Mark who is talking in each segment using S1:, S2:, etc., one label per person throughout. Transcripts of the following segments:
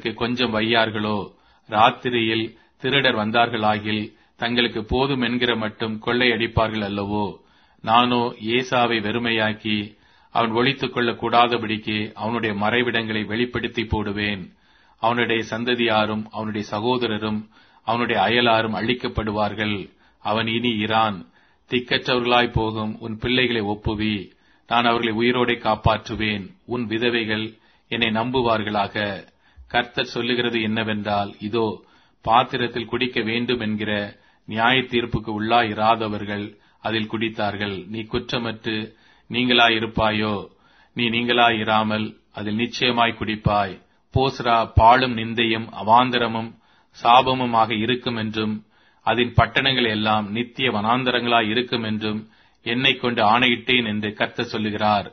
S1: குடிக்கிறதற்கு கொஞ்சம் வையார்களோ ராத்திரியில் திருடர் வந்தார்களாகில் தங்களுக்கு போதும் என்கிற மட்டும் கொள்ளையடிப்பார்கள் அல்லவோ நானோ ஏசாவை வெறுமையாக்கி அவன் ஒழித்துக் கொள்ளக் கூடாதபடிக்கு அவனுடைய மறைவிடங்களை வெளிப்படுத்தி போடுவேன் அவனுடைய சந்ததியாரும் அவனுடைய சகோதரரும் அவனுடைய அயலாரும் அழிக்கப்படுவார்கள் அவன் இனி இரான் திக்கற்றவர்களாய் போகும் உன் பிள்ளைகளை ஒப்புவி நான் அவர்களை உயிரோடே காப்பாற்றுவேன் உன் விதவைகள் என்னை நம்புவார்களாக கர்த்தர் சொல்லுகிறது என்னவென்றால் இதோ பாத்திரத்தில் குடிக்க வேண்டும் என்கிற நியாய தீர்ப்புக்கு உள்ளாயிராதவர்கள் அதில் குடித்தார்கள் நீ குற்றமற்று நீங்களாயிருப்பாயோ நீ நீங்களாயிராமல் அதில் நிச்சயமாய் குடிப்பாய் போஸ்ரா பாழும் நிந்தையும் அவாந்தரமும் சாபமுமாக இருக்கும் என்றும் அதன் பட்டணங்கள் எல்லாம் நித்திய வனாந்தரங்களாய் இருக்கும் என்றும் என்னை கொண்டு ஆணையிட்டேன் என்று கர்த்த சொல்லுகிறார்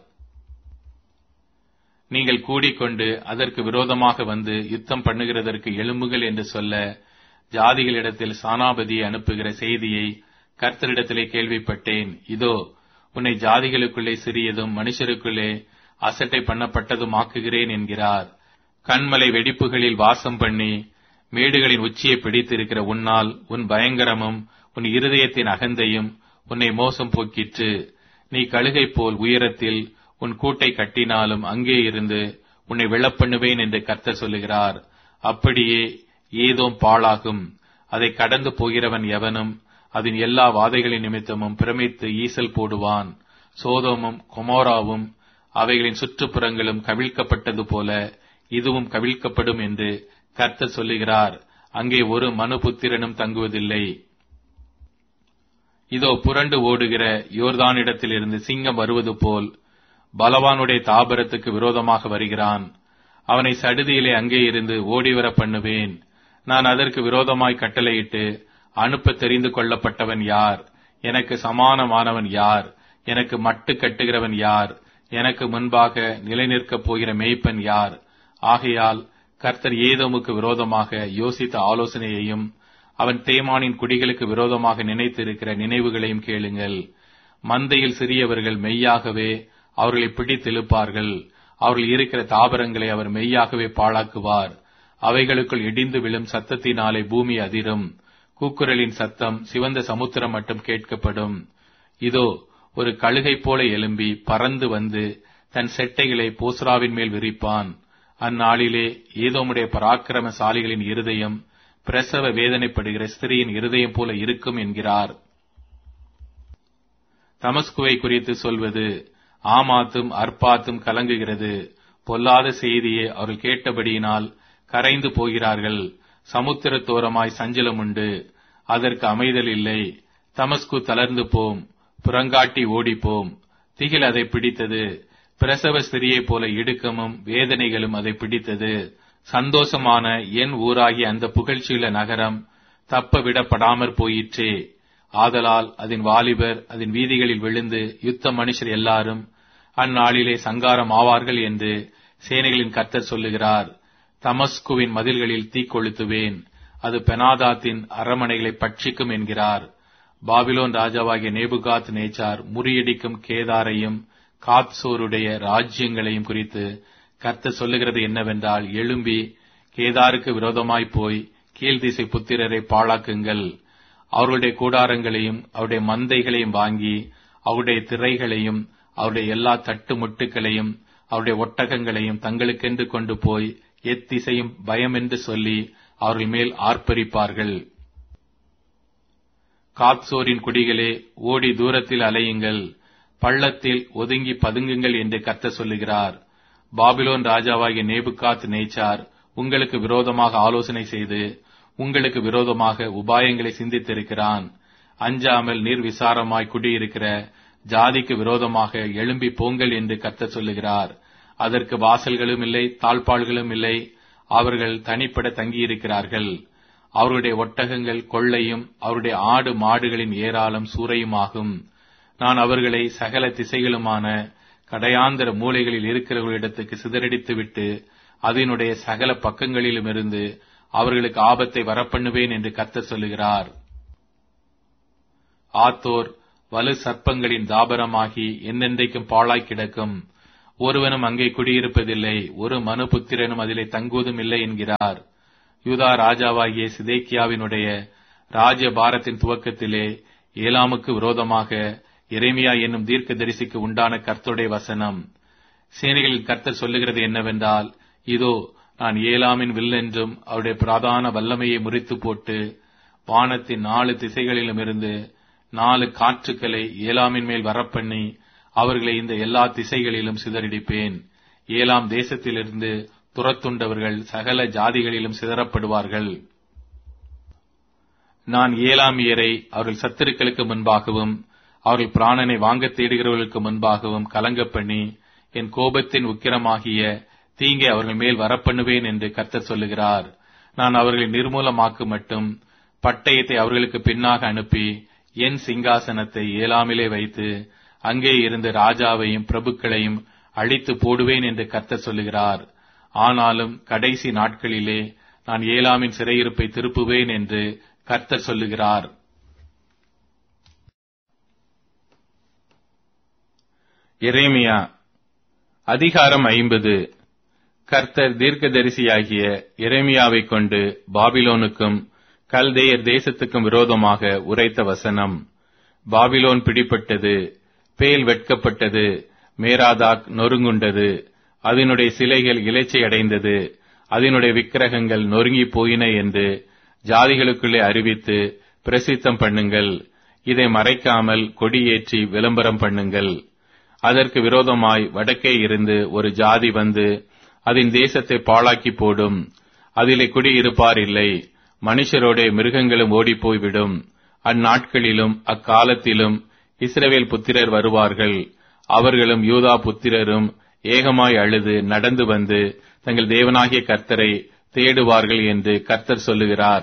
S1: நீங்கள் கூடிக்கொண்டு அதற்கு விரோதமாக வந்து யுத்தம் பண்ணுகிறதற்கு எழும்புகள் என்று சொல்ல ஜாதிகளிடத்தில் சானாபதியை அனுப்புகிற செய்தியை கர்த்தரிடத்திலே கேள்விப்பட்டேன் இதோ உன்னை ஜாதிகளுக்குள்ளே சிறியதும் மனுஷருக்குள்ளே அசட்டை பண்ணப்பட்டதுமாக்குகிறேன் என்கிறார் கண்மலை வெடிப்புகளில் வாசம் பண்ணி மேடுகளின் உச்சியை பிடித்திருக்கிற உன்னால் உன் பயங்கரமும் உன் இருதயத்தின் அகந்தையும் உன்னை மோசம் போக்கிற்று நீ கழுகை போல் உயரத்தில் உன் கூட்டை கட்டினாலும் அங்கே இருந்து உன்னை விழப்பண்ணுவேன் என்று கர்த்தர் சொல்லுகிறார் அப்படியே ஏதோம் பாழாகும் அதை கடந்து போகிறவன் எவனும் அதன் எல்லா வாதைகளின் நிமித்தமும் பிரமித்து ஈசல் போடுவான் சோதோமும் கொமோராவும் அவைகளின் சுற்றுப்புறங்களும் கவிழ்க்கப்பட்டது போல இதுவும் கவிழ்க்கப்படும் என்று கர்த்தர் சொல்லுகிறார் அங்கே ஒரு மனுபுத்திரனும் தங்குவதில்லை இதோ புரண்டு ஓடுகிற யோர்தானிடத்திலிருந்து சிங்கம் வருவது போல் பலவானுடைய தாபரத்துக்கு விரோதமாக வருகிறான் அவனை சடுதியிலே அங்கே இருந்து ஓடிவர பண்ணுவேன் நான் அதற்கு விரோதமாய் கட்டளையிட்டு அனுப்ப தெரிந்து கொள்ளப்பட்டவன் யார் எனக்கு சமானமானவன் யார் எனக்கு மட்டு கட்டுகிறவன் யார் எனக்கு முன்பாக நிலைநிற்கப் போகிற மேய்ப்பன் யார் ஆகையால் கர்த்தர் ஏதோமுக்கு விரோதமாக யோசித்த ஆலோசனையையும் அவன் தேமானின் குடிகளுக்கு விரோதமாக நினைத்திருக்கிற நினைவுகளையும் கேளுங்கள் மந்தையில் சிறியவர்கள் மெய்யாகவே அவர்களை பிடித்திழுப்பார்கள் அவர்கள் இருக்கிற தாவரங்களை அவர் மெய்யாகவே பாழாக்குவார் அவைகளுக்குள் இடிந்து விழும் சத்தத்தினாலே பூமி அதிரும் கூக்குரலின் சத்தம் சிவந்த சமுத்திரம் மட்டும் கேட்கப்படும் இதோ ஒரு கழுகை போல எழும்பி பறந்து வந்து தன் செட்டைகளை போஸ்ராவின் மேல் விரிப்பான் அந்நாளிலே ஏதோமுடைய பராக்கிரமசாலிகளின் இருதயம் பிரசவ வேதனைப்படுகிற ஸ்திரீயின் இருதயம் போல இருக்கும் என்கிறார் தமஸ்குவை குறித்து சொல்வது ஆமாத்தும் அற்பாத்தும் கலங்குகிறது பொல்லாத செய்தியை அவர்கள் கேட்டபடியினால் கரைந்து போகிறார்கள் சமுத்திரத்தோரமாய் சஞ்சலம் உண்டு அதற்கு அமைதல் இல்லை தமஸ்கு தளர்ந்து போம் புறங்காட்டி ஓடிப்போம் திகில் அதை பிடித்தது பிரசவ ஸ்திரியைப் போல இடுக்கமும் வேதனைகளும் அதை பிடித்தது சந்தோஷமான என் ஊராகிய அந்த புகழ்ச்சியுள்ள நகரம் தப்ப விடப்படாமற் போயிற்றே ஆதலால் அதன் வாலிபர் அதன் வீதிகளில் விழுந்து யுத்த மனுஷர் எல்லாரும் அந்நாளிலே சங்காரம் ஆவார்கள் என்று சேனைகளின் கர்த்தர் சொல்லுகிறார் தமஸ்குவின் மதில்களில் தீக்கொளுத்துவேன் அது பெனாதாத்தின் அரமனைகளை பட்சிக்கும் என்கிறார் பாபிலோன் ராஜாவாகிய நேபுகாத் நேச்சார் முறியடிக்கும் கேதாரையும் காத்சோருடைய ராஜ்யங்களையும் குறித்து கர்த்தர் சொல்லுகிறது என்னவென்றால் எழும்பி கேதாருக்கு விரோதமாய் போய் கீழ்திசை புத்திரரை பாழாக்குங்கள் அவர்களுடைய கூடாரங்களையும் அவருடைய மந்தைகளையும் வாங்கி அவருடைய திரைகளையும் அவருடைய எல்லா தட்டு முட்டுகளையும் அவருடைய ஒட்டகங்களையும் தங்களுக்கென்று கொண்டு போய் எத்திசையும் பயம் என்று சொல்லி அவர்கள் மேல் ஆர்ப்பரிப்பார்கள் காத்சோரின் குடிகளே ஓடி தூரத்தில் அலையுங்கள் பள்ளத்தில் ஒதுங்கி பதுங்குங்கள் என்று கத்த சொல்லுகிறார் பாபிலோன் ராஜாவாகிய நேபுகாத் நேச்சார் உங்களுக்கு விரோதமாக ஆலோசனை செய்து உங்களுக்கு விரோதமாக உபாயங்களை சிந்தித்திருக்கிறான் அஞ்சாமல் நீர் விசாரமாய் குடியிருக்கிற ஜாதிக்கு விரோதமாக எழும்பி போங்கள் என்று கத்த சொல்லுகிறார் அதற்கு வாசல்களும் இல்லை தாழ்பாள்களும் இல்லை அவர்கள் தனிப்பட தங்கியிருக்கிறார்கள் அவருடைய ஒட்டகங்கள் கொள்ளையும் அவருடைய ஆடு மாடுகளின் ஏராளம் சூறையுமாகும் நான் அவர்களை சகல திசைகளுமான கடையாந்திர மூலைகளில் இருக்கிறவர்களிடத்துக்கு சிதறடித்துவிட்டு அதனுடைய சகல பக்கங்களிலுமிருந்து அவர்களுக்கு ஆபத்தை வரப்பண்ணுவேன் என்று கத்த சொல்லுகிறார் ஆத்தோர் வலு சர்ப்பங்களின் தாபரமாகி என்னென்றைக்கும் பாழாய் கிடக்கும் ஒருவனும் அங்கே குடியிருப்பதில்லை ஒரு மனு புத்திரனும் அதிலே தங்குவதும் இல்லை என்கிறார் யூதா ராஜாவாகிய சிதேக்கியாவினுடைய ராஜ்ய பாரத்தின் துவக்கத்திலே ஏலாமுக்கு விரோதமாக எரேமியா என்னும் தீர்க்கதரிசிக்கு உண்டான கர்த்தருடைய வசனம் சேனைகளில் கர்த்தர் சொல்லுகிறது என்னவென்றால் இதோ நான் ஏலாமின் வில்லென்றும் அவருடைய பிரதான வல்லமையை முறித்து போட்டு வானத்தின் நாலு திசைகளிலும் இருந்து நாலு காற்றுக்களை ஏலாமின் மேல் வரப்பண்ணி அவர்களை இந்த எல்லா திசைகளிலும் சிதறடிப்பேன் ஏலாம் தேசத்திலிருந்து துரத்துண்டவர்கள் சகல ஜாதிகளிலும் சிதறப்படுவார்கள் நான் ஏலாமியரை அவர்கள் சத்துருக்களுக்கு முன்பாகவும் அவர்கள் பிராணனை வாங்க தேடுகிறவர்களுக்கு முன்பாகவும் கலங்க பண்ணி என் கோபத்தின் உக்கிரமாகிய தீங்கை அவர்கள் மேல் வரப்பண்ணுவேன் என்று கர்த்தர் சொல்லுகிறார் நான் அவர்களை நிர்மூலமாக்கு மட்டும் பட்டயத்தை அவர்களுக்கு பின்னாக அனுப்பி என் சிங்காசனத்தை ஏலாமிலே வைத்து அங்கே இருந்த ராஜாவையும் பிரபுக்களையும் அழித்து போடுவேன் என்று கர்த்தர் சொல்லுகிறார் ஆனாலும் கடைசி நாட்களிலே நான் ஏலாமின் சிறையிருப்பை திருப்புவேன் என்று கர்த்தர் சொல்லுகிறார் எரேமியா அதிகாரம் ஐம்பது கர்த்தர் தீர்க்கதரிசியாகிய எரேமியாவைக் கொண்டு பாபிலோனுக்கும் கல்தேயர் தேசத்துக்கும் விரோதமாக உரைத்த வசனம் பாபிலோன் பிடிப்பட்டது பேல் வெட்கப்பட்டது மேராதாக் நொறுங்குண்டது அதனுடைய சிலைகள் இலைச்சை அடைந்தது அதனுடைய விக்கிரகங்கள் நொறுங்கி போயின என்று ஜாதிகளுக்குள்ளே அறிவித்து பிரசித்தம் பண்ணுங்கள் இதை மறைக்காமல் கொடியேற்றி விளம்பரம் பண்ணுங்கள் அதற்கு விரோதமாய் வடக்கே இருந்து ஒரு ஜாதி வந்து அதன் தேசத்தை பாழாக்கி போடும் அதிலே குடியிருப்பார் இல்லை மனுஷரோட மிருகங்களும் ஓடிப்போய்விடும் அந்நாட்களிலும் அக்காலத்திலும் இஸ்ரவேல் புத்திரர் வருவார்கள் அவர்களும் யூதா புத்திரரும் ஏகமாய் அழுது நடந்து வந்து தங்கள் தேவனாகிய கர்த்தரை தேடுவார்கள் என்று கர்த்தர் சொல்லுகிறார்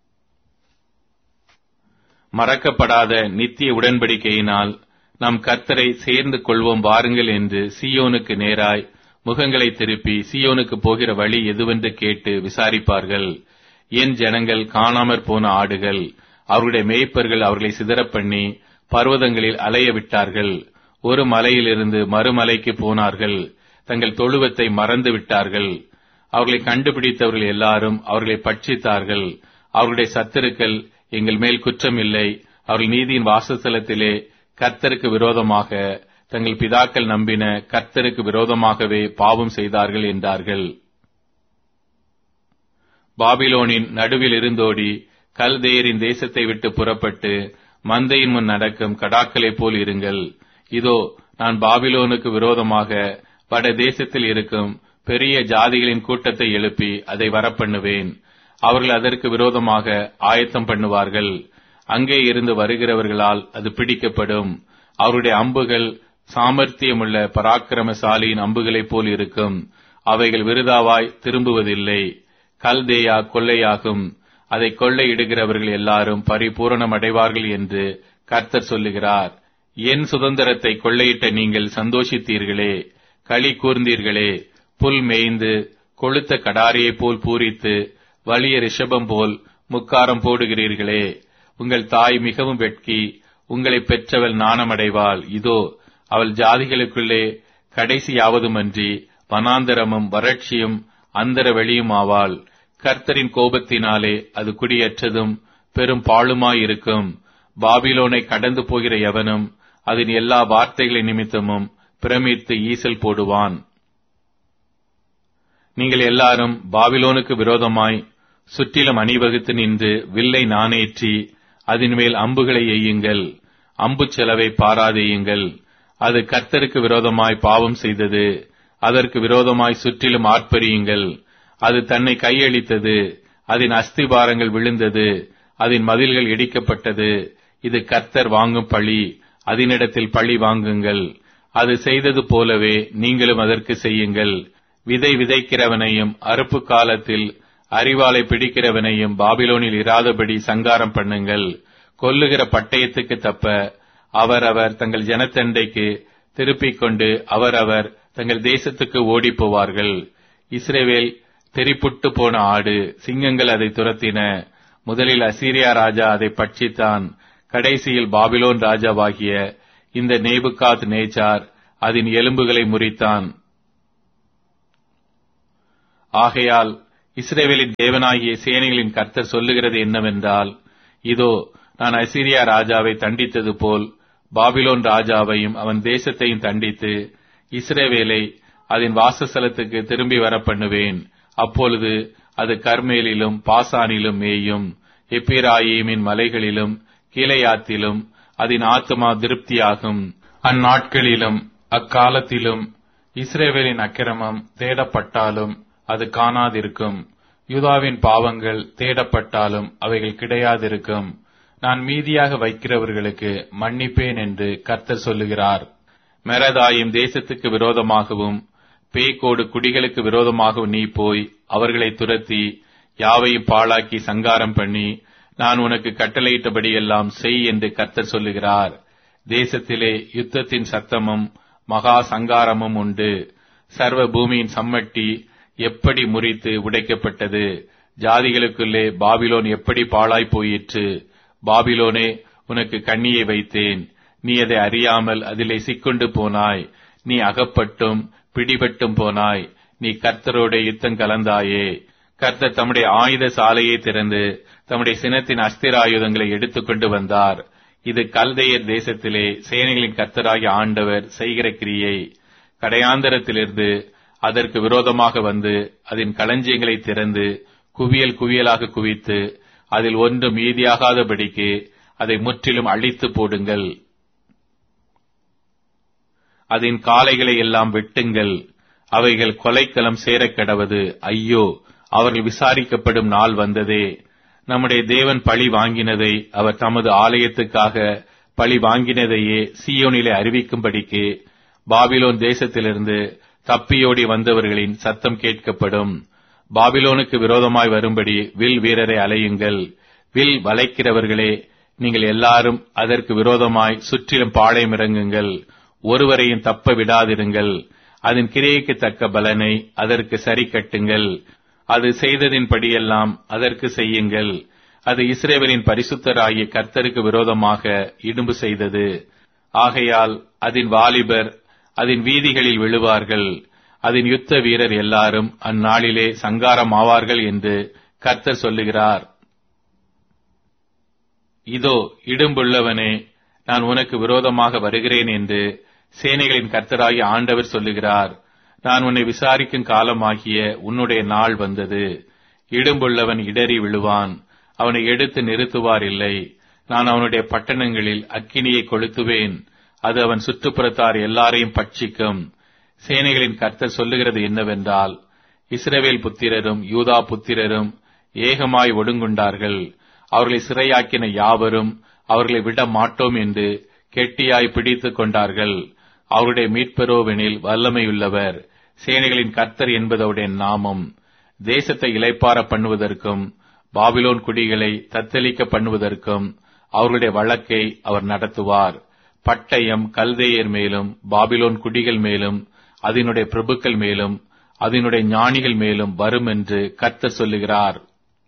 S1: மறக்கப்படாத நித்திய உடன்படிக்கையினால் நம் கர்த்தரை சேர்ந்து கொள்வோம் வாருங்கள் என்று சியோனுக்கு நேராய் முகங்களை திருப்பி சியோனுக்கு போகிற வழி எதுவென்று கேட்டு விசாரிப்பார்கள் என் ஜனங்கள் காணாமற் போன ஆடுகள் அவருடைய மேய்ப்பர்கள் அவர்களை சிதறப் பண்ணி பர்வதங்களில் அலைய விட்டார்கள் ஒரு மலையிலிருந்து மறுமலைக்கு போனார்கள் தங்கள் தொழுவத்தை மறந்து விட்டார்கள் அவர்களை கண்டுபிடித்தவர்கள் எல்லாரும் அவர்களை பட்சித்தார்கள் அவர்களுடைய சத்துருக்கள் எங்கள் மேல் குற்றம் இல்லை அவர்கள் நீதியின் வாசஸ்தலத்திலே கர்த்தருக்கு விரோதமாக தங்கள் பிதாக்கள் நம்பின கர்த்தருக்கு விரோதமாகவே பாவம் செய்தார்கள் என்றார்கள் பாபிலோனின் நடுவில் இருந்தோடி கல்தேயரின் தேசத்தை விட்டு புறப்பட்டு மந்தையின் முன் நடக்கும் கடாக்களைப் போல் இருங்கள் இதோ நான் பாபிலோனுக்கு விரோதமாக வட தேசத்தில் இருக்கும் பெரிய ஜாதிகளின் கூட்டத்தை எழுப்பி அதை வரப்பண்ணுவேன் அவர்கள் அதற்கு விரோதமாக ஆயத்தம் பண்ணுவார்கள் அங்கே இருந்து வருகிறவர்களால் அது பிடிக்கப்படும் அவருடைய அம்புகள் சாமர்த்தியமுள்ள பராக்கிரமசாலியின் அம்புகளைப் போல் இருக்கும் அவைகள் விருதாவாய் திரும்புவதில்லை கல்தேயா கொள்ளையாகும் அதை கொள்ளையிடுகிறவர்கள் எல்லாரும் பரிபூரணம் அடைவார்கள் என்று கர்த்தர் சொல்லுகிறார் என் சுதந்திரத்தை கொள்ளையிட்ட நீங்கள் சந்தோஷித்தீர்களே களி கூர்ந்தீர்களே புல் மேய்ந்து கொளுத்த கடாரியைப் போல் பூரித்து வலிய ரிஷபம் போல் முக்காரம் போடுகிறீர்களே உங்கள் தாய் மிகவும் வெட்கி உங்களை பெற்றவள் நாணமடைவாள் இதோ அவள் ஜாதிகளுக்குள்ளே கடைசியாவதுமன்றி வனாந்தரமும் வறட்சியும் அந்தர வெளியும் ஆவாள் கர்த்தரின் கோபத்தினாலே அது குடியற்றதும் பெரும் பாழுமாயிருக்கும் பாபிலோனை கடந்து போகிற எவனும் அதன் எல்லா வார்த்தைகளின் நிமித்தமும் பிரமித்து ஈசல் போடுவான் நீங்கள் எல்லாரும் பாபிலோனுக்கு விரோதமாய் சுற்றிலும் அணிவகுத்து நின்று வில்லை நாணேற்றி அதன் மேல் அம்புகளை எய்யுங்கள் அம்பு செலவை பாராதேயுங்கள் அது கர்த்தருக்கு விரோதமாய் பாவம் செய்தது அதற்கு விரோதமாய் சுற்றிலும் ஆர்ப்பரியுங்கள் அது தன்னை கையளித்தது அதன் அஸ்திபாரங்கள் விழுந்தது அதன் மதில்கள் இடிக்கப்பட்டது இது கர்த்தர் வாங்கும் பழி அதனிடத்தில் பழி வாங்குங்கள் அது செய்தது போலவே நீங்களும் அதற்கு செய்யுங்கள் விதை விதைக்கிறவனையும் அறுப்பு காலத்தில் அறிவாலை பிடிக்கிறவனையும் பாபிலோனில் இராதபடி சங்காரம் பண்ணுங்கள் கொல்லுகிற பட்டயத்துக்கு தப்ப அவரவர் தங்கள் ஜனத்தண்டைக்கு திருப்பிக் கொண்டு அவரவர் தங்கள் தேசத்துக்கு ஓடிப் போவார்கள் இஸ்ரேவேல் தெரிப்புட்டு போன ஆடு சிங்கங்கள் அதை துரத்தின முதலில் அசீரியா ராஜா அதை பட்சித்தான் கடைசியில் பாபிலோன் ராஜாவாகிய இந்த நேபுகாத் நேச்சார் அதன் எலும்புகளை முறித்தான் ஆகையால் இஸ்ரேவேலின் தேவனாகிய சேனைகளின் கர்த்தர் சொல்லுகிறது என்னவென்றால் இதோ நான் அசிரியா ராஜாவை தண்டித்தது போல் பாபிலோன் ராஜாவையும் அவன் தேசத்தையும் தண்டித்து இஸ்ரேவேலை அதன் வாசஸ்தலத்துக்கு திரும்பி வர பண்ணுவேன் அப்பொழுது அது கர்மேலிலும் பாசானிலும் மேயும் எப்பிராயீமின் மலைகளிலும் கீழையாத்திலும் அதன் ஆத்மா திருப்தியாகும் அந்நாட்களிலும் அக்காலத்திலும் இஸ்ரேவேலின் அக்கிரமம் தேடப்பட்டாலும் அது காணாதிருக்கும் யூதாவின் பாவங்கள் தேடப்பட்டாலும் அவைகள் கிடையாதிருக்கும் நான் மீதியாக வைக்கிறவர்களுக்கு மன்னிப்பேன் என்று கர்த்தர் சொல்லுகிறார் மெரதாயும் தேசத்துக்கு விரோதமாகவும் பேய்கோடு குடிகளுக்கு விரோதமாகவும் நீ போய் அவர்களை துரத்தி யாவையும் பாழாக்கி சங்காரம் பண்ணி நான் உனக்கு கட்டளையிட்டபடியெல்லாம் செய் என்று கர்த்தர் சொல்லுகிறார் தேசத்திலே யுத்தத்தின் சத்தமும் மகா சங்காரமும் உண்டு சர்வ பூமியின் சம்மட்டி எப்படி முறித்து உடைக்கப்பட்டது ஜாதிகளுக்குள்ளே பாபிலோன் எப்படி பாழாய் போயிற்று பாபிலோனே உனக்கு கண்ணியை வைத்தேன் நீ அதை அறியாமல் அதிலே சிக்கொண்டு போனாய் நீ அகப்பட்டும் பிடிபட்டும் போனாய் நீ கர்த்தரோட யுத்தம் கலந்தாயே கர்த்தர் தம்முடைய ஆயுத சாலையை திறந்து தம்முடைய சினத்தின் அஸ்திராயுதங்களை எடுத்துக்கொண்டு வந்தார் இது கல்தையர் தேசத்திலே சேனைகளின் கர்த்தராகிய ஆண்டவர் செய்கிற கிரியை கடையாந்தரத்திலிருந்து அதற்கு விரோதமாக வந்து அதன் களஞ்சியங்களை திறந்து குவியல் குவியலாக குவித்து அதில் ஒன்று மீதியாகாதபடிக்கு அதை முற்றிலும் அழித்து போடுங்கள் அதன் காளைகளை எல்லாம் வெட்டுங்கள் அவைகள் கொலைக்களம் சேரக் கடவது ஐயோ அவர்கள் விசாரிக்கப்படும் நாள் வந்ததே நம்முடைய தேவன் பழி வாங்கினதை அவர் தமது ஆலயத்துக்காக பழி வாங்கினதையே சியோனிலே அறிவிக்கும்படிக்கு பாபிலோன் தேசத்திலிருந்து தப்பியோடி வந்தவர்களின் சத்தம் கேட்கப்படும் பாபிலோனுக்கு விரோதமாய் வரும்படி வில் வீரரை அலையுங்கள் வில் வளைக்கிறவர்களே நீங்கள் எல்லாரும் அதற்கு விரோதமாய் சுற்றிலும் பாளையம் இறங்குங்கள் ஒருவரையும் தப்ப விடாதிருங்கள் அதன் கிரியைக்கு தக்க பலனை அதற்கு சரி கட்டுங்கள் அது செய்ததின்படியெல்லாம் அதற்கு செய்யுங்கள் அது இஸ்ரேவேலின் பரிசுத்தராகிய கர்த்தருக்கு விரோதமாக இடும்பு செய்தது ஆகையால் அதன் வாலிபர் அதன் வீதிகளில் விழுவார்கள் அதன் யுத்த வீரர் எல்லாரும் அந்நாளிலே சங்காரம் ஆவார்கள் என்று கர்த்தர் சொல்லுகிறார் இதோ இடும்புள்ளவனே நான் உனக்கு விரோதமாக வருகிறேன் என்று சேனைகளின் கர்த்தராகிய ஆண்டவர் சொல்லுகிறார் நான் உன்னை விசாரிக்கும் காலமாகிய உன்னுடைய நாள் வந்தது இடும்புள்ளவன் இடறி விழுவான் அவனை எடுத்து நிறுத்துவார் இல்லை நான் அவனுடைய பட்டணங்களில் அக்கினியை கொளுத்துவேன் அது அவன் சுற்றுப்புறத்தார் எல்லாரையும் பட்சிக்கும் சேனைகளின் கர்த்தர் சொல்லுகிறது என்னவென்றால் இஸ்ரவேல் புத்திரரும் யூதா புத்திரரும் ஏகமாய் ஒடுங்குண்டார்கள் அவர்களை சிறையாக்கின யாவரும் அவர்களை விட மாட்டோம் என்று கெட்டியாய் பிடித்துக் கொண்டார்கள் அவருடைய மீட்பெரோவெனில் வல்லமையுள்ளவர் சேனைகளின் கர்த்தர் என்பதோடைய நாமம் தேசத்தை இலைப்பார பண்ணுவதற்கும் பாபிலோன் குடிகளை தத்தளிக்க பண்ணுவதற்கும் அவர்களுடைய வழக்கை அவர் நடத்துவார் பட்டயம் கல்தேயர் மேலும் பாபிலோன் குடிகள் மேலும் அதனுடைய பிரபுக்கள் மேலும் அதனுடைய ஞானிகள் மேலும் வரும் என்று கர்த்தர் சொல்லுகிறார்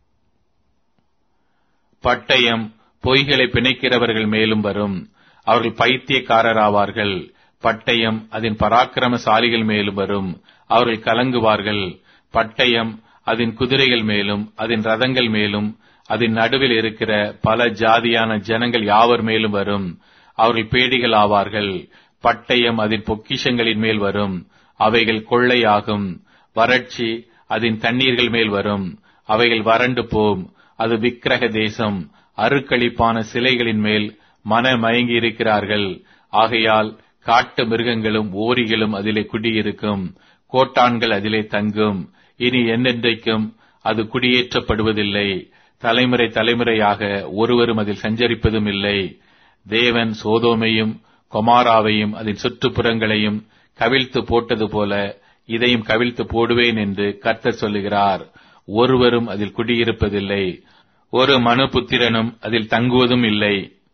S1: பட்டயம் பொய்களை பிணைக்கிறவர்கள் மேலும் வரும் அவர்கள் பைத்தியக்காரராவார்கள் பட்டயம் அதன் பராக்கிரமசாலிகள் மேலும் வரும் அவர்கள் கலங்குவார்கள் பட்டயம் அதன் குதிரைகள் மேலும் அதன் ரதங்கள் மேலும் அதன் நடுவில் இருக்கிற பல ஜாதியான ஜனங்கள் யாவர் மேலும் வரும் அவர்கள் பேடிகள் ஆவார்கள் பட்டயம் அதன் பொக்கிஷங்களின் மேல் வரும் அவைகள் கொள்ளையாகும் வறட்சி அதன் தண்ணீர்கள் மேல் வரும் அவைகள் வறண்டு போம் அது விக்கிரக தேசம் அருக்களிப்பான சிலைகளின் மேல் மன மயங்கி இருக்கிறார்கள் ஆகையால் காட்டு மிருகங்களும் ஓரிகளும் அதிலே குடியிருக்கும் கோட்டான்கள் அதிலே தங்கும் இனி என்னென்றைக்கும் அது குடியேற்றப்படுவதில்லை தலைமுறை தலைமுறையாக ஒருவரும் அதில் சஞ்சரிப்பதும் இல்லை தேவன் சோதோமையும் கொமாராவையும் அதன் சுற்றுப்புறங்களையும் கவிழ்த்து போட்டது போல இதையும் கவிழ்த்து போடுவேன் என்று கர்த்தர் சொல்லுகிறார் ஒருவரும் அதில் குடியிருப்பதில்லை ஒரு மனு புத்திரனும் அதில் தங்குவதும் இல்லை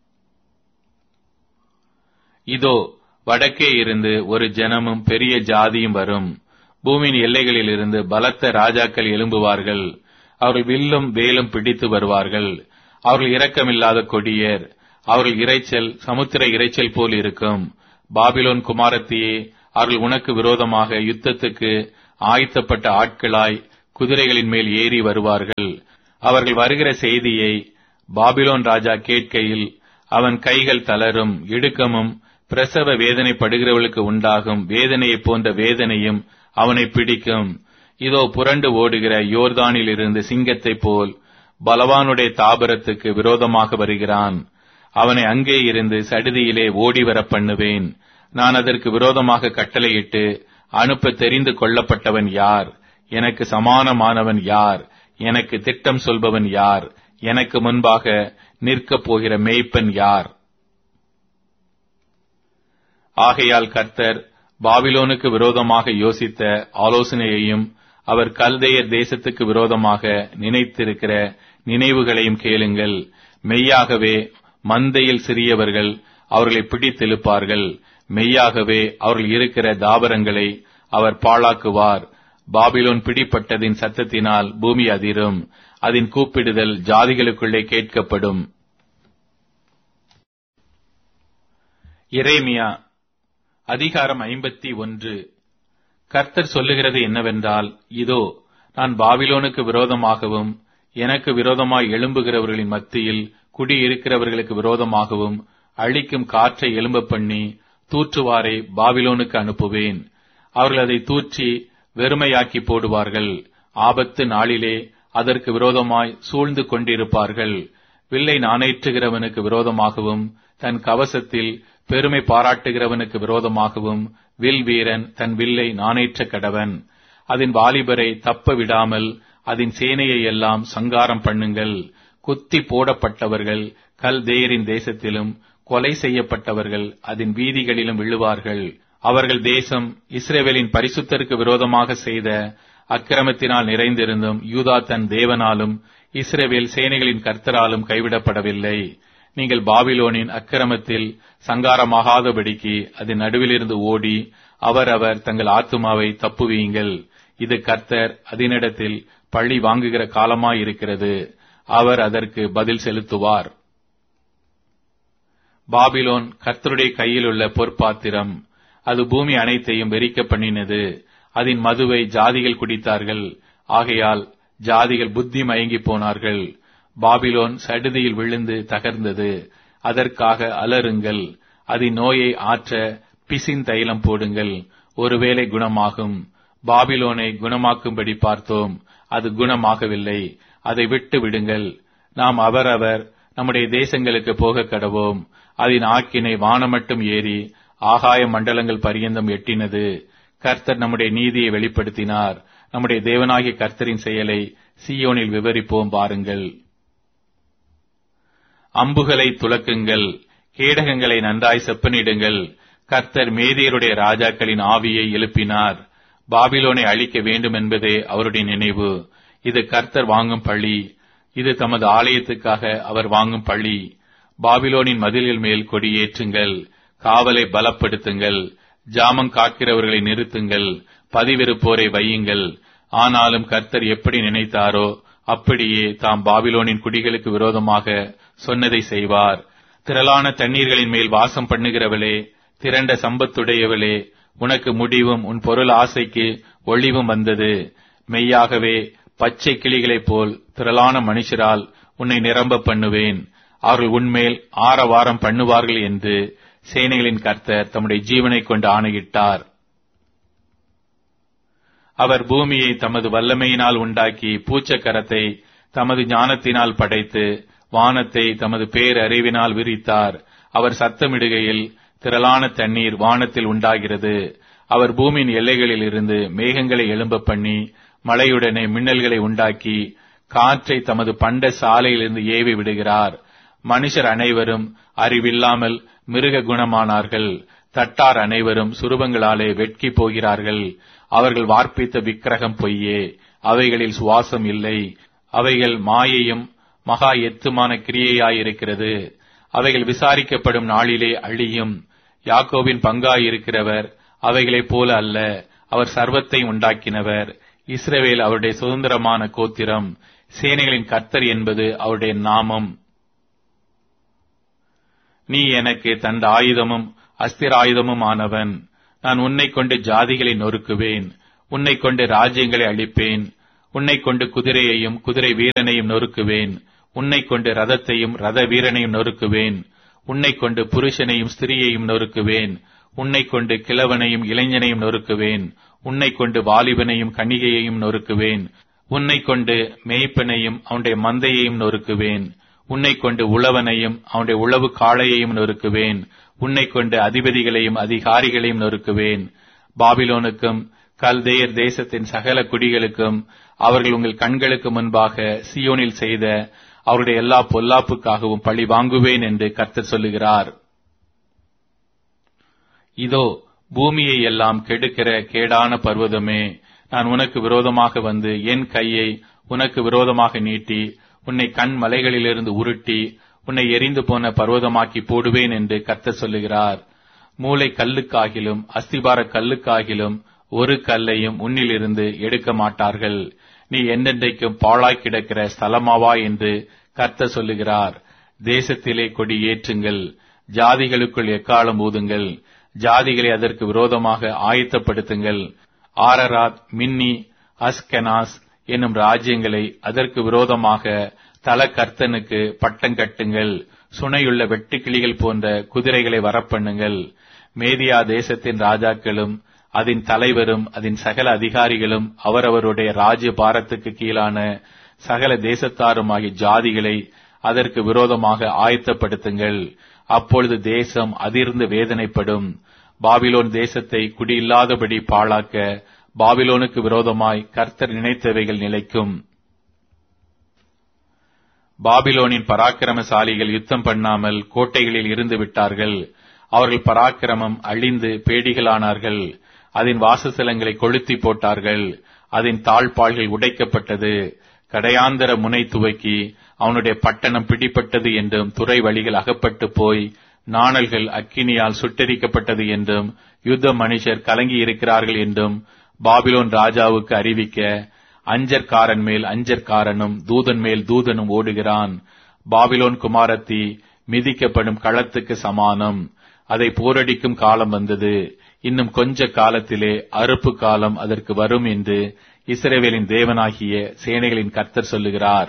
S1: இதோ வடக்கே இருந்து ஒரு ஜனமும் பெரிய ஜாதியும் வரும் பூமியின் எல்லைகளில் இருந்து பலத்த ராஜாக்கள் எழும்புவார்கள் அவர்கள் வில்லும் வேலும் பிடித்து வருவார்கள் அவர்கள் இரக்கமில்லாத கொடியர் அவர்கள் இரைச்சல் சமுத்திர இரைச்சல் போல் இருக்கும் பாபிலோன் குமாரத்தியே அவர்கள் உனக்கு விரோதமாக யுத்தத்துக்கு ஆயத்தப்பட்ட ஆட்களாய் குதிரைகளின் மேல் ஏறி வருவார்கள் அவர்கள் வருகிற செய்தியை பாபிலோன் ராஜா கேட்கையில் அவன் கைகள் தளரும் இடுக்கமும் பிரசவ வேதனைப்படுகிறவளுக்கு உண்டாகும் வேதனையைப் போன்ற வேதனையும் அவனை பிடிக்கும் இதோ புரண்டு ஓடுகிற யோர்தானில் இருந்து சிங்கத்தைப் போல் பலவானுடைய தாபரத்துக்கு விரோதமாக வருகிறான் அவனை அங்கே இருந்து சடுதியிலே ஓடிவர பண்ணுவேன் நான் அதற்கு விரோதமாக கட்டளையிட்டு அனுப்ப தெரிந்து கொள்ளப்பட்டவன் யார் எனக்கு சமானமானவன் யார் எனக்கு திட்டம் சொல்பவன் யார் எனக்கு முன்பாக நிற்கப் போகிற மேய்ப்பன் யார் ஆகையால் கர்த்தர் பாபிலோனுக்கு விரோதமாக யோசித்த ஆலோசனையையும் அவர் கல்தேயர் தேசத்துக்கு விரோதமாக நினைத்திருக்கிற நினைவுகளையும் கேளுங்கள் மெய்யாகவே மந்தையில் சிறியவர்கள் அவர்களை பிடித்தெழுப்பார்கள் மெய்யாகவே அவர்கள் இருக்கிற தாபரங்களை அவர் பாழாக்குவார் பாபிலோன் பிடிப்பட்டதின் சத்தத்தினால் பூமி அதிரும் அதன் கூப்பிடுதல் ஜாதிகளுக்குள்ளே கேட்கப்படும் இறைமியா அதிகாரம் ஐம்பத்தி ஒன்று கர்த்தர் சொல்லுகிறது என்னவென்றால் இதோ நான் பாபிலோனுக்கு விரோதமாகவும் எனக்கு விரோதமாய் எழும்புகிறவர்களின் மத்தியில் குடியிருக்கிறவர்களுக்கு விரோதமாகவும் அழிக்கும் காற்றை எழும்ப பண்ணி தூற்றுவாரை பாபிலோனுக்கு அனுப்புவேன் அவர்கள் அதை தூற்றி வெறுமையாக்கி போடுவார்கள் ஆபத்து நாளிலே அதற்கு விரோதமாய் சூழ்ந்து கொண்டிருப்பார்கள் வில்லை நாணேற்றுகிறவனுக்கு விரோதமாகவும் தன் கவசத்தில் பெருமை பாராட்டுகிறவனுக்கு விரோதமாகவும் வில் வீரன் தன் வில்லை நாணேற்ற கடவன் அதன் வாலிபரை தப்ப விடாமல் அதன் சேனையை எல்லாம் சங்காரம் பண்ணுங்கள் குத்தி போடப்பட்டவர்கள் கல்தேயரின் தேசத்திலும் கொலை செய்யப்பட்டவர்கள் அதன் வீதிகளிலும் விழுவார்கள் அவர்கள் தேசம் இஸ்ரேவேலின் பரிசுத்தருக்கு விரோதமாக செய்த அக்கிரமத்தினால் நிறைந்திருந்தும் யூதா தன் தேவனாலும் இஸ்ரேவேல் சேனைகளின் கர்த்தராலும் கைவிடப்படவில்லை நீங்கள் பாபிலோனின் அக்கிரமத்தில் சங்காரமாகாதபடிக்கு அதன் நடுவிலிருந்து ஓடி அவரவர் தங்கள் ஆத்துமாவை தப்புவீங்கள் இது கர்த்தர் அதனிடத்தில் பழி வாங்குகிற காலமாயிருக்கிறது அவர் அதற்கு பதில் செலுத்துவார் பாபிலோன் கர்த்தருடைய கையில் உள்ள பொற்பாத்திரம் அது பூமி அனைத்தையும் வெறிக்க பண்ணினது அதன் மதுவை ஜாதிகள் குடித்தார்கள் ஆகையால் ஜாதிகள் புத்தி மயங்கி போனார்கள் பாபிலோன் சடுதியில் விழுந்து தகர்ந்தது அதற்காக அலறுங்கள் அதன் நோயை ஆற்ற பிசின் தைலம் போடுங்கள் ஒருவேளை குணமாகும் பாபிலோனை குணமாக்கும்படி பார்த்தோம் அது குணமாகவில்லை அதை விட்டு விடுங்கள் நாம் அவரவர் நம்முடைய தேசங்களுக்கு போக கடவோம் அதன் ஆக்கினை வானமட்டும் ஏறி ஆகாய மண்டலங்கள் பரியந்தம் எட்டினது கர்த்தர் நம்முடைய நீதியை வெளிப்படுத்தினார் நம்முடைய தேவனாகிய கர்த்தரின் செயலை சியோனில் விவரிப்போம் பாருங்கள் அம்புகளை துலக்குங்கள் கேடகங்களை நன்றாய் செப்பனிடுங்கள் கர்த்தர் மேதியருடைய ராஜாக்களின் ஆவியை எழுப்பினார் பாபிலோனை அழிக்க வேண்டும் என்பதே அவருடைய நினைவு இது கர்த்தர் வாங்கும் பழி இது தமது ஆலயத்துக்காக அவர் வாங்கும் பழி பாபிலோனின் மதில்கள் மேல் கொடியேற்றுங்கள் காவலை பலப்படுத்துங்கள் ஜாமம் காக்கிறவர்களை நிறுத்துங்கள் பதிவிருப்போரை வையுங்கள் ஆனாலும் கர்த்தர் எப்படி நினைத்தாரோ அப்படியே தாம் பாபிலோனின் குடிகளுக்கு விரோதமாக சொன்னதை செய்வார் திரளான தண்ணீர்களின் மேல் வாசம் பண்ணுகிறவளே திரண்ட சம்பத்துடையவளே உனக்கு முடிவும் உன் பொருள் ஆசைக்கு ஒளிவும் வந்தது மெய்யாகவே பச்சை கிளிகளைப் போல் திரளான மனுஷரால் உன்னை நிரம்ப பண்ணுவேன் அவர்கள் உன்மேல் ஆரவாரம் பண்ணுவார்கள் என்று சேனைகளின் கர்த்தர் தம்முடைய ஜீவனை கொண்டு ஆணையிட்டார் அவர் பூமியை தமது வல்லமையினால் உண்டாக்கி பூச்சக்கரத்தை தமது ஞானத்தினால் படைத்து வானத்தை தமது பேரறிவினால் விரித்தார் அவர் சத்தமிடுகையில் திரளான தண்ணீர் வானத்தில் உண்டாகிறது அவர் பூமியின் எல்லைகளில் இருந்து மேகங்களை எழும்ப பண்ணி மழையுடனே மின்னல்களை உண்டாக்கி காற்றை தமது பண்ட சாலையிலிருந்து ஏவி விடுகிறார் மனுஷர் அனைவரும் அறிவில்லாமல் மிருக குணமானார்கள் தட்டார் அனைவரும் சுரூபங்களாலே வெட்கி போகிறார்கள் அவர்கள் வார்ப்பித்த விக்கிரகம் பொய்யே அவைகளில் சுவாசம் இல்லை அவைகள் மாயையும் மகா எத்துமான கிரியையாயிருக்கிறது அவைகள் விசாரிக்கப்படும் நாளிலே அழியும் யாக்கோவின் பங்காயிருக்கிறவர் அவைகளைப் போல அல்ல அவர் சர்வத்தை உண்டாக்கினவர் இஸ்ரவேல் அவருடைய சுதந்திரமான கோத்திரம் சேனைகளின் கர்த்தர் என்பது அவருடைய நாமம் நீ எனக்கு தந்த ஆயுதமும் அஸ்திராயுதமும் ஆனவன் நான் உன்னை கொண்டு ஜாதிகளை நொறுக்குவேன் உன்னை கொண்டு ராஜ்யங்களை அழிப்பேன் உன்னை கொண்டு குதிரையையும் குதிரை வீரனையும் நொறுக்குவேன் உன்னை கொண்டு ரதத்தையும் ரத வீரனையும் நொறுக்குவேன் உன்னை கொண்டு புருஷனையும் ஸ்திரியையும் நொறுக்குவேன் உன்னை கொண்டு கிழவனையும் இளைஞனையும் நொறுக்குவேன் உன்னை கொண்டு வாலிபனையும் கணிகையையும் நொறுக்குவேன் உன்னை கொண்டு மேய்ப்பனையும் அவனுடைய மந்தையையும் நொறுக்குவேன் உன்னை கொண்டு உழவனையும் அவனுடைய உழவு காளையையும் நொறுக்குவேன் உன்னை கொண்டு அதிபதிகளையும் அதிகாரிகளையும் நொறுக்குவேன் பாபிலோனுக்கும் கல்தேயர் தேசத்தின் சகல குடிகளுக்கும் அவர்கள் உங்கள் கண்களுக்கு முன்பாக சியோனில் செய்த அவருடைய எல்லா பொல்லாப்புக்காகவும் பழி வாங்குவேன் என்று கர்த்தர் சொல்லுகிறார் இதோ பூமியை எல்லாம் கெடுக்கிற கேடான பர்வதமே நான் உனக்கு விரோதமாக வந்து என் கையை உனக்கு விரோதமாக நீட்டி உன்னை கண் மலைகளிலிருந்து உருட்டி உன்னை எரிந்து போன பர்வதமாக்கி போடுவேன் என்று கர்த்தர் சொல்லுகிறார் மூளை கல்லுக்காகிலும் அஸ்திபார கல்லுக்காகிலும் ஒரு கல்லையும் உன்னிலிருந்து எடுக்க மாட்டார்கள் நீ என்றென்றைக்கும் பாழாய் கிடக்கிற ஸ்தலமாவா என்று கர்த்தர் சொல்லுகிறார் தேசத்திலே கொடி ஏற்றுங்கள் ஜாதிகளுக்குள் எக்காலம் ஊதுங்கள் ஜாதிகளை அதற்கு விரோதமாக ஆயத்தப்படுத்துங்கள் ஆரராத் மின்னி அஸ்கெனாஸ் என்னும் ராஜ்யங்களை அதற்கு விரோதமாக தல கர்த்தனுக்கு பட்டம் கட்டுங்கள் சுனையுள்ள வெட்டுக்கிளிகள் போன்ற குதிரைகளை வரப்பண்ணுங்கள் மேதியா தேசத்தின் ராஜாக்களும் அதன் தலைவரும் அதன் சகல அதிகாரிகளும் அவரவருடைய ராஜ்ய பாரத்துக்கு கீழான சகல தேசத்தாருமாகிய ஜாதிகளை அதற்கு விரோதமாக ஆயத்தப்படுத்துங்கள் அப்பொழுது தேசம் அதிர்ந்து வேதனைப்படும் பாபிலோன் தேசத்தை குடியில்லாதபடி பாழாக்க பாபிலோனுக்கு விரோதமாய் கர்த்தர் நினைத்தவைகள் நிலைக்கும் பாபிலோனின் பராக்கிரமசாலிகள் யுத்தம் பண்ணாமல் கோட்டைகளில் இருந்து விட்டார்கள் அவர்கள் பராக்கிரமம் அழிந்து பேடிகளானார்கள் அதன் வாசஸ்தலங்களை கொளுத்தி போட்டார்கள் அதன் தாழ்பாள்கள் உடைக்கப்பட்டது கடையாந்தர முனை துவக்கி அவனுடைய பட்டணம் பிடிப்பட்டது என்றும் துறை வழிகள் அகப்பட்டு போய் நாணல்கள் அக்கினியால் சுட்டரிக்கப்பட்டது என்றும் யுத்த மனுஷர் கலங்கி இருக்கிறார்கள் என்றும் பாபிலோன் ராஜாவுக்கு அறிவிக்க அஞ்சற்காரன் மேல் அஞ்சற்காரனும் தூதன் மேல் தூதனும் ஓடுகிறான் பாபிலோன் குமாரத்தி மிதிக்கப்படும் களத்துக்கு சமானம் அதை போரடிக்கும் காலம் வந்தது இன்னும் கொஞ்ச காலத்திலே அறுப்பு காலம் அதற்கு வரும் என்று இஸ்ரேவேலின் தேவனாகிய சேனைகளின் கர்த்தர் சொல்லுகிறார்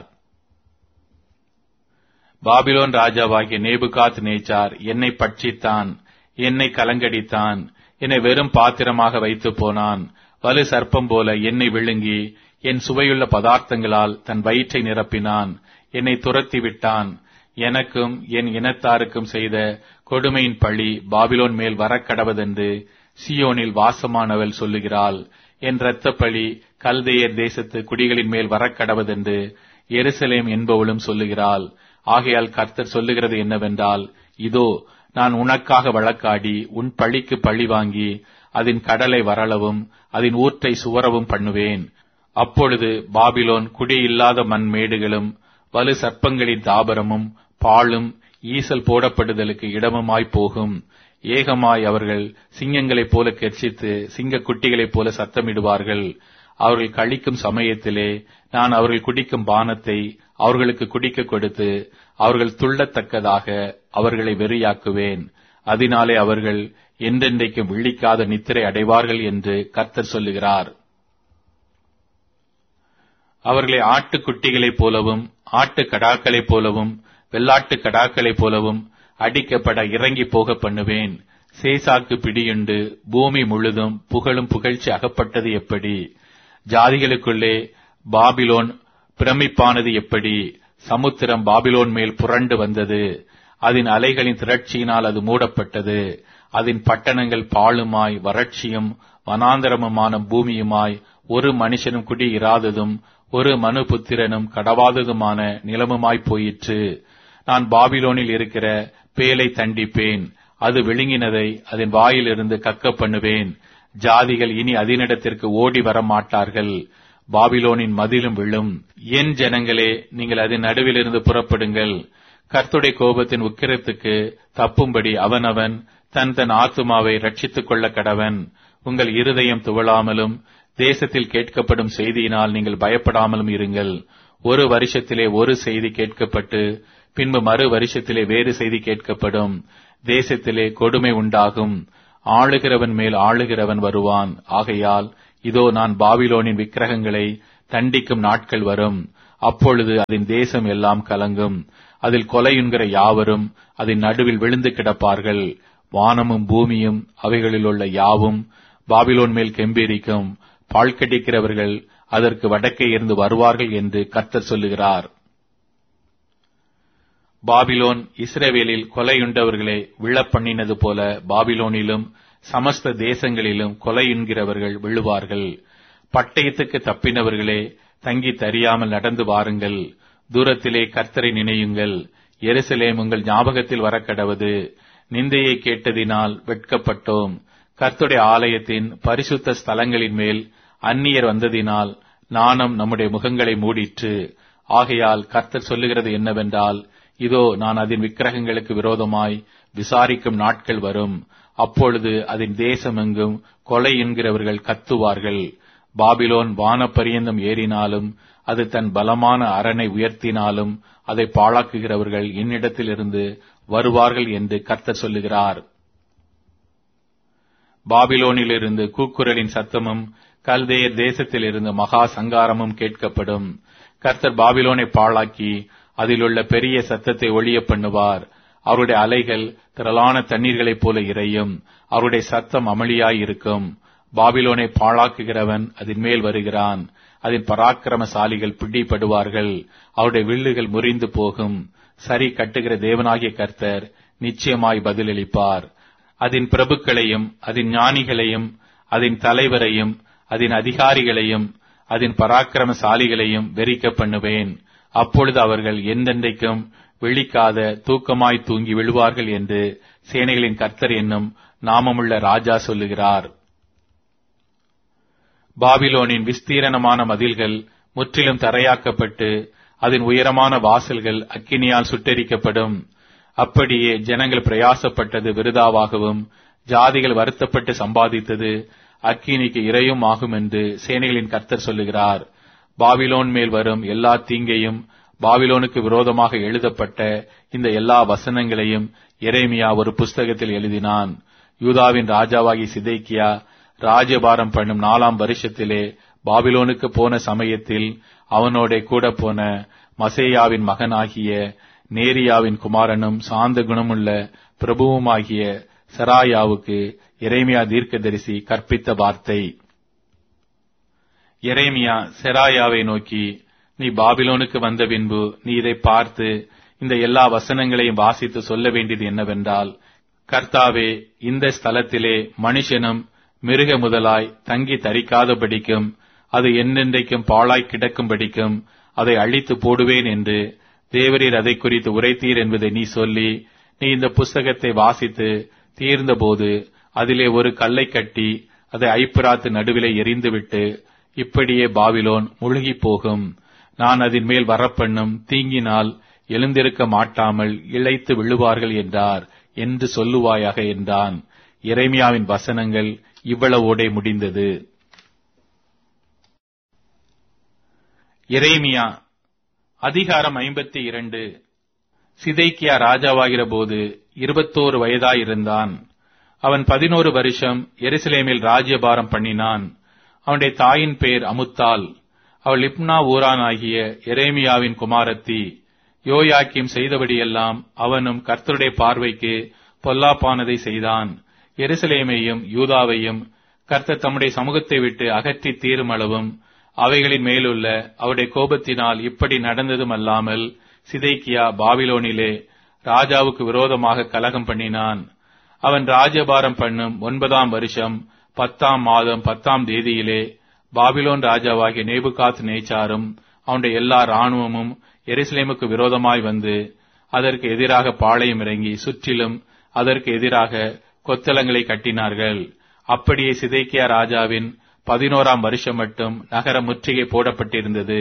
S1: பாபிலோன் ராஜாவாகிய நேபுகாத் நேச்சார் என்னை பட்சித்தான் என்னை கலங்கடித்தான் என்னை வெறும் பாத்திரமாக வைத்து போனான் வலு சர்ப்பம் போல என்னை விழுங்கி என் சுவையுள்ள பதார்த்தங்களால் தன் வயிற்றை நிரப்பினான் என்னை துரத்தி விட்டான் எனக்கும் என் இனத்தாருக்கும் செய்த கொடுமையின் பழி பாபிலோன் மேல் வரக்கடவதென்று சியோனில் வாசமானவள் சொல்லுகிறாள் என் இரத்த பழி கல்தேயர் தேசத்து குடிகளின் மேல் வரக்கடவதென்று எருசலேம் என்பவளும் சொல்லுகிறாள் ஆகையால் கர்த்தர் சொல்லுகிறது என்னவென்றால் இதோ நான் உனக்காக வழக்காடி உன் பழிக்கு பழி வாங்கி அதன் கடலை வரளவும் அதன் ஊற்றை சுவரவும் பண்ணுவேன் அப்பொழுது பாபிலோன் குடியில்லாத மண்மேடுகளும் வலு சர்ப்பங்களின் தாபரமும் பாழும் ஈசல் போடப்படுதலுக்கு இடமுமாய் போகும் ஏகமாய் அவர்கள் சிங்கங்களைப் போல கெர்ச்சித்து சிங்க குட்டிகளைப் போல சத்தமிடுவார்கள் அவர்கள் கழிக்கும் சமயத்திலே நான் அவர்கள் குடிக்கும் பானத்தை அவர்களுக்கு குடிக்க கொடுத்து அவர்கள் துள்ளத்தக்கதாக அவர்களை வெறியாக்குவேன் அதனாலே அவர்கள் என்றென்றைக்கும் விழிக்காத நித்திரை அடைவார்கள் என்று கர்த்தர் சொல்லுகிறார் அவர்களை ஆட்டுக்குட்டிகளைப் போலவும் ஆட்டு கடாக்களைப் போலவும் வெள்ளாட்டு கடாக்களைப் போலவும் அடிக்கப்பட இறங்கி போக பண்ணுவேன் சேசாக்கு பிடியுண்டு பூமி முழுதும் புகழும் புகழ்ச்சி அகப்பட்டது எப்படி ஜாதிகளுக்குள்ளே பாபிலோன் பிரமிப்பானது எப்படி சமுத்திரம் பாபிலோன் மேல் புரண்டு வந்தது அதன் அலைகளின் திரட்சியினால் அது மூடப்பட்டது அதன் பட்டணங்கள் பாழுமாய் வறட்சியும் வனாந்தரமுமான பூமியுமாய் ஒரு மனுஷனும் குடி இராததும் ஒரு மனு புத்திரனும் கடவாததுமான நிலமுமாய் போயிற்று நான் பாபிலோனில் இருக்கிற பேலை தண்டிப்பேன் அது விழுங்கினதை அதன் வாயிலிருந்து கக்க பண்ணுவேன் ஜாதிகள் இனி அதனிடத்திற்கு ஓடி வர மாட்டார்கள் பாபிலோனின் மதிலும் விழும் என் ஜனங்களே நீங்கள் அதன் நடுவிலிருந்து புறப்படுங்கள் கர்த்துடைய கோபத்தின் உக்கிரத்துக்கு தப்பும்படி அவனவன் தன் தன் ஆத்துமாவை ரட்சித்துக் கொள்ள கடவன் உங்கள் இருதயம் துவளாமலும் தேசத்தில் கேட்கப்படும் செய்தியினால் நீங்கள் பயப்படாமலும் இருங்கள் ஒரு வருஷத்திலே ஒரு செய்தி கேட்கப்பட்டு பின்பு மறு வருஷத்திலே வேறு செய்தி கேட்கப்படும் தேசத்திலே கொடுமை உண்டாகும் ஆளுகிறவன் மேல் ஆளுகிறவன் வருவான் ஆகையால் இதோ நான் பாபிலோனின் விக்கிரகங்களை தண்டிக்கும் நாட்கள் வரும் அப்பொழுது அதன் தேசம் எல்லாம் கலங்கும் அதில் கொலையுண்கிற யாவரும் அதன் நடுவில் விழுந்து கிடப்பார்கள் வானமும் பூமியும் அவைகளில் உள்ள யாவும் பாபிலோன் மேல் கெம்பீரிக்கும் பால் கடிக்கிறவர்கள் அதற்கு வடக்கே இருந்து வருவார்கள் என்று கர்த்தர் சொல்லுகிறார் பாபிலோன் இஸ்ரேவேலில் கொலையுண்டவர்களை விழப்பண்ணினது போல பாபிலோனிலும் சமஸ்த தேசங்களிலும் கொலையுண்கிறவர்கள் விழுவார்கள் பட்டயத்துக்கு தப்பினவர்களே தங்கி தறியாமல் நடந்து வாருங்கள் தூரத்திலே கர்த்தரை நினையுங்கள் எருசலேம் உங்கள் ஞாபகத்தில் வரக்கடவது நிந்தையை கேட்டதினால் வெட்கப்பட்டோம் கர்த்துடைய ஆலயத்தின் பரிசுத்த ஸ்தலங்களின் மேல் அந்நியர் வந்ததினால் நாணம் நம்முடைய முகங்களை மூடிற்று ஆகையால் கர்த்தர் சொல்லுகிறது என்னவென்றால் இதோ நான் அதன் விக்கிரகங்களுக்கு விரோதமாய் விசாரிக்கும் நாட்கள் வரும் அப்பொழுது அதன் தேசமெங்கும் கொலை என்கிறவர்கள் கத்துவார்கள் பாபிலோன் வானப்பரியந்தம் ஏறினாலும் அது தன் பலமான அரணை உயர்த்தினாலும் அதை பாழாக்குகிறவர்கள் என்னிடத்திலிருந்து வருவார்கள் என்று கர்த்தர் சொல்லுகிறார் பாபிலோனிலிருந்து கூக்குரலின் சத்தமும் கல்தேயர் தேசத்திலிருந்து மகா சங்காரமும் கேட்கப்படும் கர்த்தர் பாபிலோனை பாழாக்கி அதிலுள்ள பெரிய சத்தத்தை ஒழிய பண்ணுவார் அவருடைய அலைகள் திரளான தண்ணீர்களைப் போல இறையும் அவருடைய சத்தம் அமளியாயிருக்கும் பாபிலோனை பாழாக்குகிறவன் அதன் மேல் வருகிறான் அதன் பராக்கிரமசாலிகள் பிடிபடுவார்கள் அவருடைய வில்லுகள் முறிந்து போகும் சரி கட்டுகிற தேவனாகிய கர்த்தர் நிச்சயமாய் பதிலளிப்பார் அதன் பிரபுக்களையும் அதன் ஞானிகளையும் அதன் தலைவரையும் அதன் அதிகாரிகளையும் அதன் பராக்கிரமசாலிகளையும் வெறிக்க பண்ணுவேன் அப்பொழுது அவர்கள் எந்தெந்தைக்கும் விழிக்காத தூக்கமாய் தூங்கி விழுவார்கள் என்று சேனைகளின் கர்த்தர் என்னும் நாமமுள்ள ராஜா சொல்லுகிறார் பாபிலோனின் விஸ்தீரணமான மதில்கள் முற்றிலும் தரையாக்கப்பட்டு அதன் உயரமான வாசல்கள் அக்கினியால் சுட்டெரிக்கப்படும் அப்படியே ஜனங்கள் பிரயாசப்பட்டது விருதாவாகவும் ஜாதிகள் வருத்தப்பட்டு சம்பாதித்தது அக்கினிக்கு இரையும் ஆகும் என்று சேனைகளின் கர்த்தர் சொல்லுகிறார் பாபிலோன் மேல் வரும் எல்லா தீங்கையும் பாபிலோனுக்கு விரோதமாக எழுதப்பட்ட இந்த எல்லா வசனங்களையும் எரேமியா ஒரு புஸ்தகத்தில் எழுதினான் யூதாவின் ராஜாவாகி சிதைக்கியா ராஜபாரம் பண்ணும் நாலாம் வருஷத்திலே பாபிலோனுக்கு போன சமயத்தில் அவனோட கூட போன மசேயாவின் மகனாகிய நேரியாவின் குமாரனும் சாந்த குணமுள்ள பிரபுவுமாகிய சராயாவுக்கு எரேமியா தீர்க்கதரிசி கற்பித்த வார்த்தை எரேமியா செராயாவை நோக்கி நீ பாபிலோனுக்கு வந்த பின்பு நீ இதை பார்த்து இந்த எல்லா வசனங்களையும் வாசித்து சொல்ல வேண்டியது என்னவென்றால் கர்த்தாவே இந்த ஸ்தலத்திலே மனுஷனும் மிருக முதலாய் தங்கி தரிக்காதபடிக்கும் அது என்னென்றைக்கும் பாழாய் கிடக்கும்படிக்கும் அதை அழித்து போடுவேன் என்று தேவரீர் அதை குறித்து உரைத்தீர் என்பதை நீ சொல்லி நீ இந்த புஸ்தகத்தை வாசித்து தீர்ந்தபோது அதிலே ஒரு கல்லை கட்டி அதை ஐப்பிராத்து நடுவிலே எரிந்துவிட்டு இப்படியே பாபிலோன் முழுகி போகும் நான் அதன் மேல் வரப்பண்ணும் தீங்கினால் எழுந்திருக்க மாட்டாமல் இழைத்து விழுவார்கள் என்றார் என்று சொல்லுவாயாக என்றான் இறைமியாவின் வசனங்கள் இவ்வளவோடே முடிந்தது இறைமியா அதிகாரம் ஐம்பத்தி இரண்டு சிதைக்கியா ராஜாவாகிற போது இருபத்தோரு வயதாயிருந்தான் அவன் பதினோரு வருஷம் எருசலேமில் ராஜ்யபாரம் பண்ணினான் அவனுடைய தாயின் பேர் அமுத்தாள் அவள் இப்னா ஊரானாகிய எரேமியாவின் குமாரத்தி யோயாக்கிம் செய்தபடியெல்லாம் அவனும் கர்த்தருடைய பார்வைக்கு பொல்லாப்பானதை செய்தான் எருசலேமையும் யூதாவையும் கர்த்தர் தம்முடைய சமூகத்தை விட்டு அகற்றி தீரும் அளவும் அவைகளின் மேலுள்ள அவருடைய கோபத்தினால் இப்படி நடந்ததும் அல்லாமல் சிதைக்கியா பாபிலோனிலே ராஜாவுக்கு விரோதமாக கலகம் பண்ணினான் அவன் ராஜபாரம் பண்ணும் ஒன்பதாம் வருஷம் பத்தாம் மாதம் பத்தாம் தேதியிலே பாபிலோன் ராஜாவாகிய நேபுகாத் நேச்சாரும் அவனுடைய எல்லா இராணுவமும் எருசலேமுக்கு விரோதமாய் வந்து அதற்கு எதிராக பாளையம் இறங்கி சுற்றிலும் அதற்கு எதிராக கொத்தளங்களை கட்டினார்கள் அப்படியே சிதைக்கியா ராஜாவின் பதினோராம் வருஷம் மட்டும் நகர முற்றுகை போடப்பட்டிருந்தது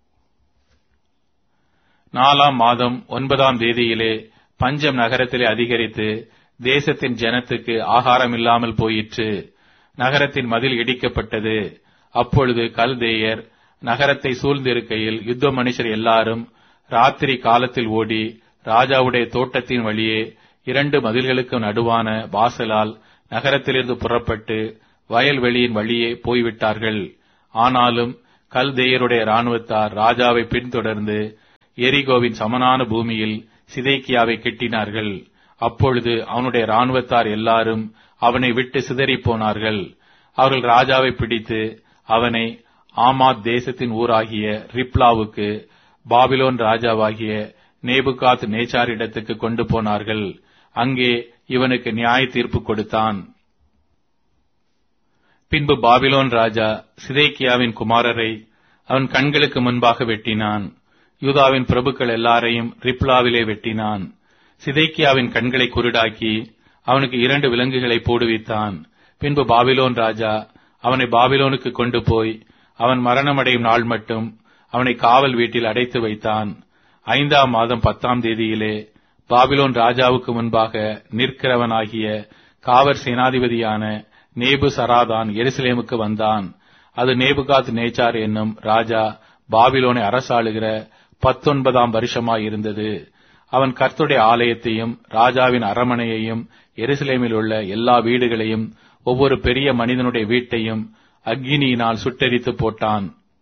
S1: நாலாம் மாதம் ஒன்பதாம் தேதியிலே பஞ்சம் நகரத்திலே அதிகரித்து தேசத்தின் ஜனத்துக்கு ஆகாரம் இல்லாமல் போயிற்று நகரத்தின் மதில் இடிக்கப்பட்டது அப்பொழுது கல்தேயர் நகரத்தை சூழ்ந்திருக்கையில் யுத்த மனுஷர் எல்லாரும் ராத்திரி காலத்தில் ஓடி ராஜாவுடைய தோட்டத்தின் வழியே இரண்டு மதில்களுக்கு நடுவான வாசலால் நகரத்திலிருந்து புறப்பட்டு வயல்வெளியின் வழியே போய்விட்டார்கள் ஆனாலும் கல்தேயருடைய இராணுவத்தார் ராஜாவை பின்தொடர்ந்து எரிகோவின் சமனான பூமியில் சிதைக்கியாவை கெட்டினார்கள் அப்பொழுது அவனுடைய இராணுவத்தார் எல்லாரும் அவனை விட்டு சிதறிப் போனார்கள் அவர்கள் ராஜாவை பிடித்து அவனை ஆமாத் தேசத்தின் ஊராகிய ரிப்லாவுக்கு பாபிலோன் ராஜாவாகிய நேபுகாத் நேச்சாரிடத்துக்கு கொண்டு போனார்கள் அங்கே இவனுக்கு நியாய தீர்ப்பு கொடுத்தான் பின்பு பாபிலோன் ராஜா சிதேக்கியாவின் குமாரரை அவன் கண்களுக்கு முன்பாக வெட்டினான் யூதாவின் பிரபுக்கள் எல்லாரையும் ரிப்லாவிலே வெட்டினான் சிதைக்கியாவின் கண்களை குருடாக்கி அவனுக்கு இரண்டு விலங்குகளை போடுவித்தான் பின்பு பாபிலோன் ராஜா அவனை பாபிலோனுக்கு கொண்டு போய் அவன் மரணமடையும் நாள் மட்டும் அவனை காவல் வீட்டில் அடைத்து வைத்தான் ஐந்தாம் மாதம் பத்தாம் தேதியிலே பாபிலோன் ராஜாவுக்கு முன்பாக நிற்கிறவனாகிய காவல் சேனாதிபதியான நேபு சராதான் எருசலேமுக்கு வந்தான் அது நேபுகாத் நேச்சார் என்னும் ராஜா பாபிலோனை அரசாளுகிற பத்தொன்பதாம் வருஷமாய் இருந்தது அவன் கர்த்துடைய ஆலயத்தையும் ராஜாவின் அரமனையையும் எருசலேமில் உள்ள எல்லா வீடுகளையும் ஒவ்வொரு பெரிய மனிதனுடைய வீட்டையும் அக்னியினால் சுட்டெரித்து போட்டான்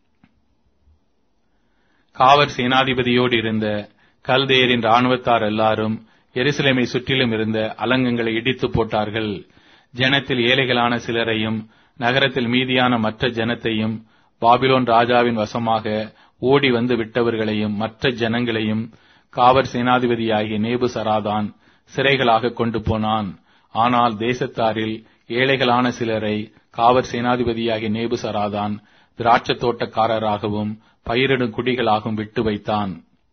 S1: காவற் சேனாதிபதியோடு இருந்த கல்தேயரின் ராணுவத்தார் எல்லாரும் எருசலேமை சுற்றிலும் இருந்த அலங்கங்களை இடித்து போட்டார்கள் ஜனத்தில் ஏழைகளான சிலரையும் நகரத்தில் மீதியான மற்ற ஜனத்தையும் பாபிலோன் ராஜாவின் வசமாக ஓடி வந்து விட்டவர்களையும் மற்ற ஜனங்களையும் காவற் சேனாதிபதியாகிய நேபு சராதான் சிறைகளாக கொண்டு போனான் ஆனால் தேசத்தாரில் ஏழைகளான சிலரை காவற் சேனாதிபதியாகிய நேபு சராதான் திராட்சத் தோட்டக்காரராகவும் பயிரிடும் குடிகளாகவும் விட்டு வைத்தான்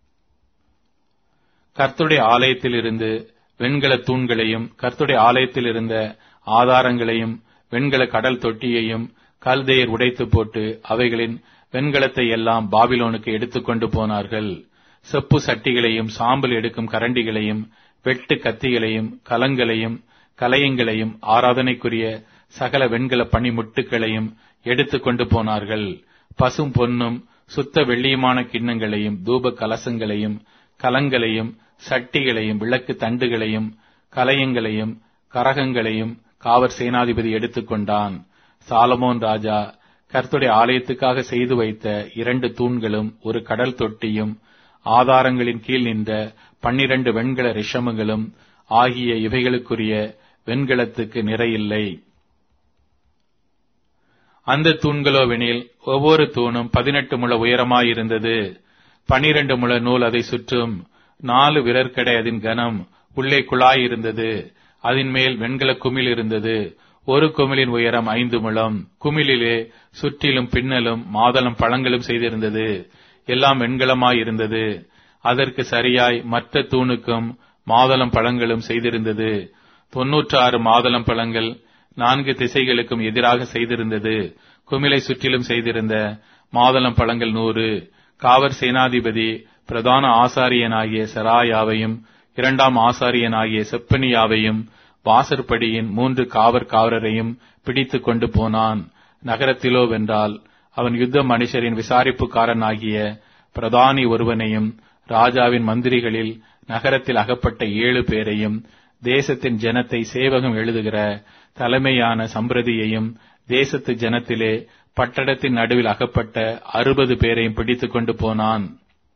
S1: கர்த்துடைய ஆலயத்தில் இருந்து வெண்கல தூண்களையும் கர்த்துடைய ஆலயத்தில் இருந்த ஆதாரங்களையும் வெண்கல கடல் தொட்டியையும் கல்தேயர் உடைத்து போட்டு அவைகளின் வெண்கலத்தை எல்லாம் பாபிலோனுக்கு எடுத்துக்கொண்டு போனார்கள் செப்பு சட்டிகளையும் சாம்பல் எடுக்கும் கரண்டிகளையும் வெட்டு கத்திகளையும் கலங்களையும் கலையங்களையும் ஆராதனைக்குரிய சகல வெண்கல பனிமுட்டுகளையும் எடுத்துக்கொண்டு போனார்கள் பசும் பொன்னும் சுத்த வெள்ளியுமான கிண்ணங்களையும் தூப கலசங்களையும் கலங்களையும் சட்டிகளையும் விளக்கு தண்டுகளையும் கலையங்களையும் கரகங்களையும் காவற் சேனாதிபதி எடுத்துக்கொண்டான் சாலமோன் ராஜா கர்த்துடைய ஆலயத்துக்காக செய்து வைத்த இரண்டு தூண்களும் ஒரு கடல் தொட்டியும் ஆதாரங்களின் கீழ் நின்ற பன்னிரண்டு வெண்கல ரிஷமுகளும் ஆகிய இவைகளுக்குரிய வெண்கலத்துக்கு நிறையில்லை அந்த தூண்களோவெனில் ஒவ்வொரு தூணும் பதினெட்டு முழ உயரமாயிருந்தது பனிரண்டு முழ நூல் அதை சுற்றும் நாலு விரற்கடை அதன் கனம் உள்ளே குழாய் இருந்தது அதன் மேல் வெண்கல குமிழ் இருந்தது ஒரு குமிழின் உயரம் ஐந்து முழம் குமிழிலே சுற்றிலும் பின்னலும் மாதளம் பழங்களும் செய்திருந்தது எல்லாம் வெண்கலமாய் இருந்தது அதற்கு சரியாய் மற்ற தூணுக்கும் மாதளம் பழங்களும் செய்திருந்தது தொன்னூற்று ஆறு மாதளம் பழங்கள் நான்கு திசைகளுக்கும் எதிராக செய்திருந்தது குமிழை சுற்றிலும் செய்திருந்த மாதளம் பழங்கள் நூறு காவற் சேனாதிபதி பிரதான ஆசாரியனாகிய செராயாவையும் இரண்டாம் ஆசாரியனாகிய செப்பனியாவையும் வாசற்படியின் மூன்று காவற் காவலரையும் பிடித்துக் கொண்டு போனான் நகரத்திலோ வென்றால் அவன் யுத்த மனுஷரின் விசாரிப்புக்காரனாகிய பிரதானி ஒருவனையும் ராஜாவின் மந்திரிகளில் நகரத்தில் அகப்பட்ட ஏழு பேரையும் தேசத்தின் ஜனத்தை சேவகம் எழுதுகிற தலைமையான சம்பிரதியையும் தேசத்து ஜனத்திலே பட்டடத்தின் நடுவில் அகப்பட்ட அறுபது பேரையும் பிடித்துக் கொண்டு போனான்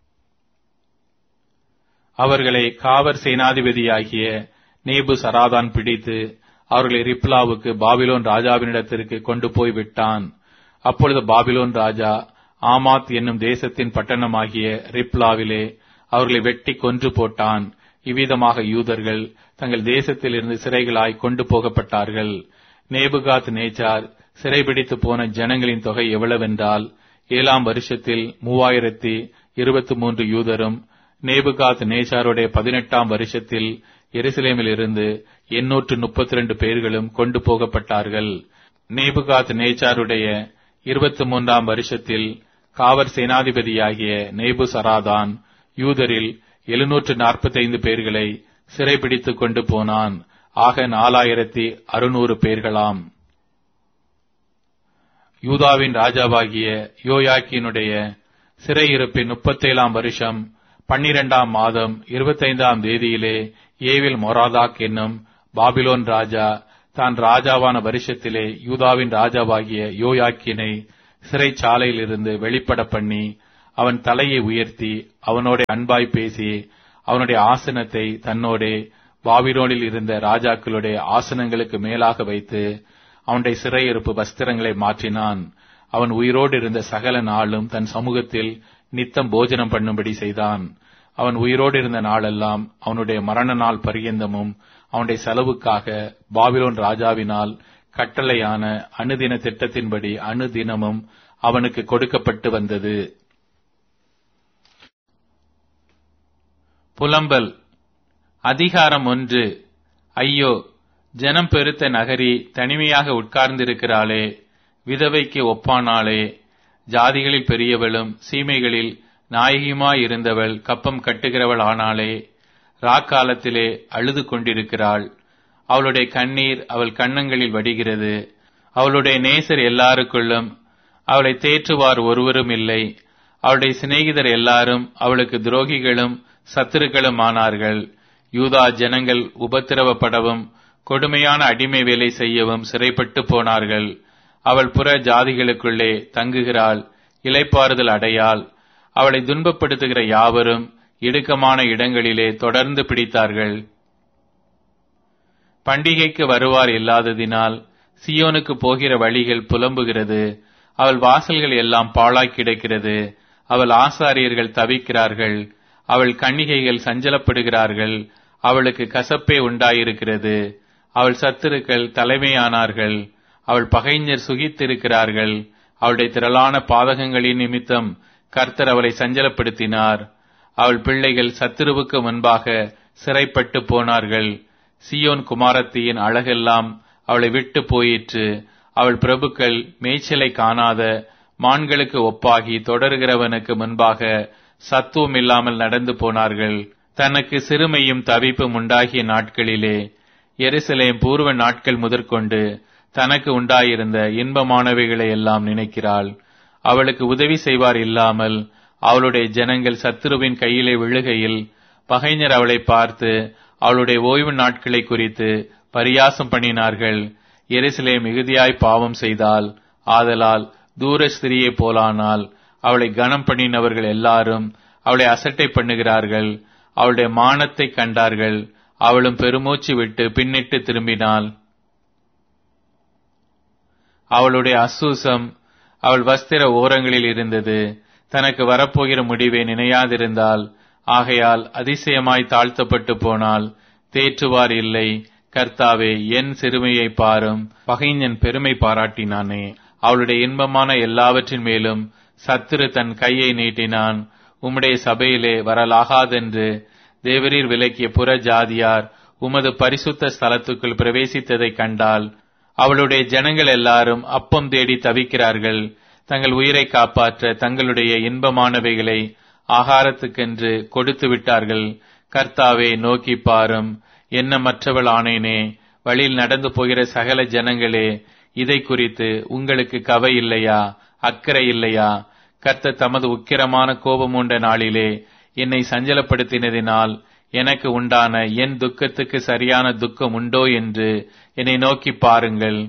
S1: அவர்களை காவற் சேனாதிபதியாகிய நேபு சராதான் பிடித்து அவர்களை ரிப்லாவுக்கு பாபிலோன் ராஜாவினிடத்திற்கு கொண்டு போய் விட்டான் அப்பொழுது பாபிலோன் ராஜா ஆமாத் என்னும் தேசத்தின் பட்டணமாகிய ரிப்லாவிலே அவர்களை வெட்டி கொன்று போட்டான் இவ்விதமாக யூதர்கள் தங்கள் தேசத்திலிருந்து சிறைகளாய் கொண்டு போகப்பட்டார்கள் நேபுகாத் நேச்சார் சிறைபிடித்து போன ஜனங்களின் தொகை எவ்வளவென்றால் ஏழாம் வருஷத்தில் மூவாயிரத்தி இருபத்தி மூன்று யூதரும் நேபுகாத் நேச்சாருடைய பதினெட்டாம் வருஷத்தில் எருசலேமில் இருந்து எண்ணூற்று முப்பத்தி ரெண்டு பேர்களும் கொண்டு போகப்பட்டார்கள் நேபுகாத் நேச்சாருடைய இருபத்தி மூன்றாம் வருஷத்தில் காவற் சேனாதிபதியாகிய நேபு சராதான் யூதரில் எழுநூற்று நாற்பத்தைந்து பேர்களை சிறைபிடித்துக் கொண்டு போனான் ஆக நாலாயிரத்தி அறுநூறு பேர்களாம் யூதாவின் ராஜாவாகிய யோயாக்கினுடைய சிறையிருப்பின் முப்பத்தேழாம் வருஷம் பன்னிரெண்டாம் மாதம் இருபத்தைந்தாம் தேதியிலே ஏவில் மொராதாக் என்னும் பாபிலோன் ராஜா தான் ராஜாவான வருஷத்திலே யூதாவின் ராஜாவாகிய யோயாக்கினை சிறைச்சாலையிலிருந்து வெளிப்பட பண்ணி அவன் தலையை உயர்த்தி அவனோட அன்பாய் பேசி அவனுடைய ஆசனத்தை தன்னோடே பாபிலோனில் இருந்த ராஜாக்களுடைய ஆசனங்களுக்கு மேலாக வைத்து அவனுடைய சிறையிருப்பு வஸ்திரங்களை மாற்றினான் அவன் உயிரோடு இருந்த சகல நாளும் தன் சமூகத்தில் நித்தம் போஜனம் பண்ணும்படி செய்தான் அவன் உயிரோடு இருந்த நாளெல்லாம் அவனுடைய மரண நாள் பரியந்தமும் அவனுடைய செலவுக்காக பாபிலோன் ராஜாவினால் கட்டளையான அணுதின திட்டத்தின்படி அணுதினமும் அவனுக்கு கொடுக்கப்பட்டு வந்தது புலம்பல் அதிகாரம் ஒன்று ஐயோ ஜனம் பெருத்த நகரி தனிமையாக உட்கார்ந்திருக்கிறாளே விதவைக்கு ஒப்பானாளே ஜாதிகளில் பெரியவளும் சீமைகளில் நாயகியுமாயிருந்தவள் கப்பம் கட்டுகிறவள் ஆனாளே ராக்காலத்திலே அழுது கொண்டிருக்கிறாள் அவளுடைய கண்ணீர் அவள் கன்னங்களில் வடிகிறது அவளுடைய நேசர் எல்லாருக்குள்ளும் அவளை தேற்றுவார் ஒருவரும் இல்லை அவளுடைய சிநேகிதர் எல்லாரும் அவளுக்கு துரோகிகளும் சத்துருக்களும் ஆனார்கள் யூதா ஜனங்கள் உபத்திரவப்படவும் கொடுமையான அடிமை வேலை செய்யவும் சிறைப்பட்டு போனார்கள் அவள் புற ஜாதிகளுக்குள்ளே தங்குகிறாள் இலைப்பாறுதல் அடையாள் அவளை துன்பப்படுத்துகிற யாவரும் இடுக்கமான இடங்களிலே தொடர்ந்து பிடித்தார்கள் பண்டிகைக்கு வருவார் இல்லாததினால் சியோனுக்கு போகிற வழிகள் புலம்புகிறது அவள் வாசல்கள் எல்லாம் பாழாய் கிடக்கிறது அவள் ஆசாரியர்கள் தவிக்கிறார்கள் அவள் கன்னிகைகள் சஞ்சலப்படுகிறார்கள் அவளுக்கு கசப்பே உண்டாயிருக்கிறது அவள் சத்துருக்கள் தலைமையானார்கள் அவள் பகைஞர் சுகித்திருக்கிறார்கள் அவளுடைய திரளான பாதகங்களின் நிமித்தம் கர்த்தர் அவளை சஞ்சலப்படுத்தினார் அவள் பிள்ளைகள் சத்துருவுக்கு முன்பாக சிறைப்பட்டு போனார்கள் சியோன் குமாரத்தியின் அழகெல்லாம் அவளை விட்டு போயிற்று அவள் பிரபுக்கள் மேய்ச்சலை காணாத மான்களுக்கு ஒப்பாகி தொடர்கிறவனுக்கு முன்பாக சத்துவம் இல்லாமல் நடந்து போனார்கள் தனக்கு சிறுமையும் தவிப்பும் உண்டாகிய நாட்களிலே எருசலேம் பூர்வ நாட்கள் முதற்கொண்டு தனக்கு உண்டாயிருந்த இன்பமானவைகளை எல்லாம் நினைக்கிறாள் அவளுக்கு உதவி செய்வார் இல்லாமல் அவளுடைய ஜனங்கள் சத்துருவின் கையிலே விழுகையில் பகைஞர் அவளை பார்த்து அவளுடைய ஓய்வு நாட்களை குறித்து பரியாசம் பண்ணினார்கள் எருசலே மிகுதியாய் பாவம் செய்தால் ஆதலால் தூர ஸ்திரியை போலானால் அவளை கனம் பண்ணினவர்கள் எல்லாரும் அவளை அசட்டை பண்ணுகிறார்கள் அவளுடைய மானத்தை கண்டார்கள் அவளும் பெருமூச்சு விட்டு பின்னிட்டு திரும்பினாள் அவளுடைய அசூசம் அவள் வஸ்திர ஓரங்களில் இருந்தது தனக்கு வரப்போகிற முடிவை நினையாதிருந்தால் ஆகையால் அதிசயமாய் தாழ்த்தப்பட்டு போனால் தேற்றுவார் இல்லை கர்த்தாவே என் சிறுமையை பாரும் பகைஞன் பெருமை பாராட்டினானே அவளுடைய இன்பமான எல்லாவற்றின் மேலும் சத்துரு தன் கையை நீட்டினான் உம்முடைய சபையிலே வரலாகாதென்று தேவரீர் விலக்கிய புற ஜாதியார் உமது பரிசுத்த ஸ்தலத்துக்குள் பிரவேசித்ததைக் கண்டால் அவளுடைய ஜனங்கள் எல்லாரும் அப்பம் தேடி தவிக்கிறார்கள் தங்கள் உயிரை காப்பாற்ற தங்களுடைய இன்பமானவைகளை ஆகாரத்துக்கென்று கொடுத்து விட்டார்கள் கர்த்தாவே நோக்கி பாரும் என்ன மற்றவள் ஆனேனே வழியில் நடந்து போகிற சகல ஜனங்களே இதை குறித்து உங்களுக்கு கவை இல்லையா அக்கறை இல்லையா கர்த்த தமது உக்கிரமான கோபம் உண்ட நாளிலே என்னை சஞ்சலப்படுத்தினதினால் எனக்கு உண்டான என் துக்கத்துக்கு சரியான துக்கம் உண்டோ என்று என்னை நோக்கி பாருங்கள்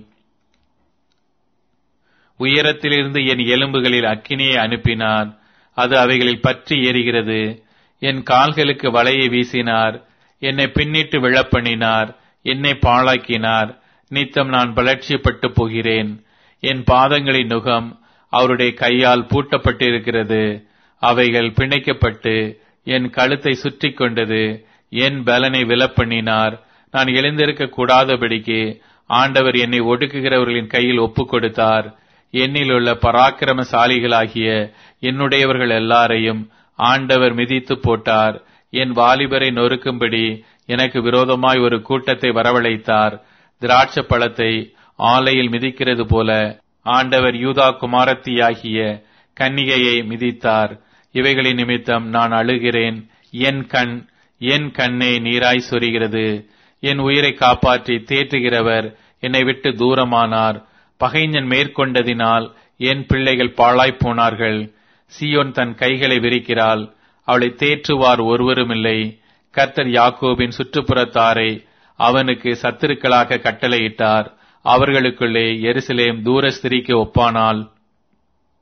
S1: உயரத்திலிருந்து என் எலும்புகளில் அக்கினியை அனுப்பினார் அது அவைகளில் பற்றி எரிகிறது என் கால்களுக்கு வலையை வீசினார் என்னை பின்னிட்டு விழப்பண்ணினார் என்னை பாழாக்கினார் நித்தம் நான் பலட்சியப்பட்டு போகிறேன் என் பாதங்களின் நுகம் அவருடைய கையால் பூட்டப்பட்டிருக்கிறது அவைகள் பிணைக்கப்பட்டு என் கழுத்தை சுற்றி கொண்டது என் பலனை விலப்பண்ணினார் நான் எழுந்திருக்க கூடாதபடிக்கு ஆண்டவர் என்னை ஒடுக்குகிறவர்களின் கையில் ஒப்புக் கொடுத்தார் என்னில் உள்ள பராக்கிரமசாலிகளாகிய என்னுடையவர்கள் எல்லாரையும் ஆண்டவர் மிதித்து போட்டார் என் வாலிபரை நொறுக்கும்படி எனக்கு விரோதமாய் ஒரு கூட்டத்தை வரவழைத்தார் திராட்ச பழத்தை ஆலையில் மிதிக்கிறது போல ஆண்டவர் யூதா குமாரத்தியாகிய கன்னிகையை மிதித்தார் இவைகளின் நிமித்தம் நான் அழுகிறேன் என் கண் என் கண்ணே நீராய் சொரிகிறது என் உயிரை காப்பாற்றி தேற்றுகிறவர் என்னை விட்டு தூரமானார் பகைஞன் மேற்கொண்டதினால் என் பிள்ளைகள் பாழாய்ப் போனார்கள் சியோன் தன் கைகளை விரிக்கிறாள் அவளை தேற்றுவார் ஒருவருமில்லை கர்த்தர் யாக்கோபின் சுற்றுப்புறத்தாரை அவனுக்கு சத்துருக்களாக கட்டளையிட்டார் அவர்களுக்குள்ளே எருசலேம் தூர ஸ்திரிக்கு ஒப்பானால்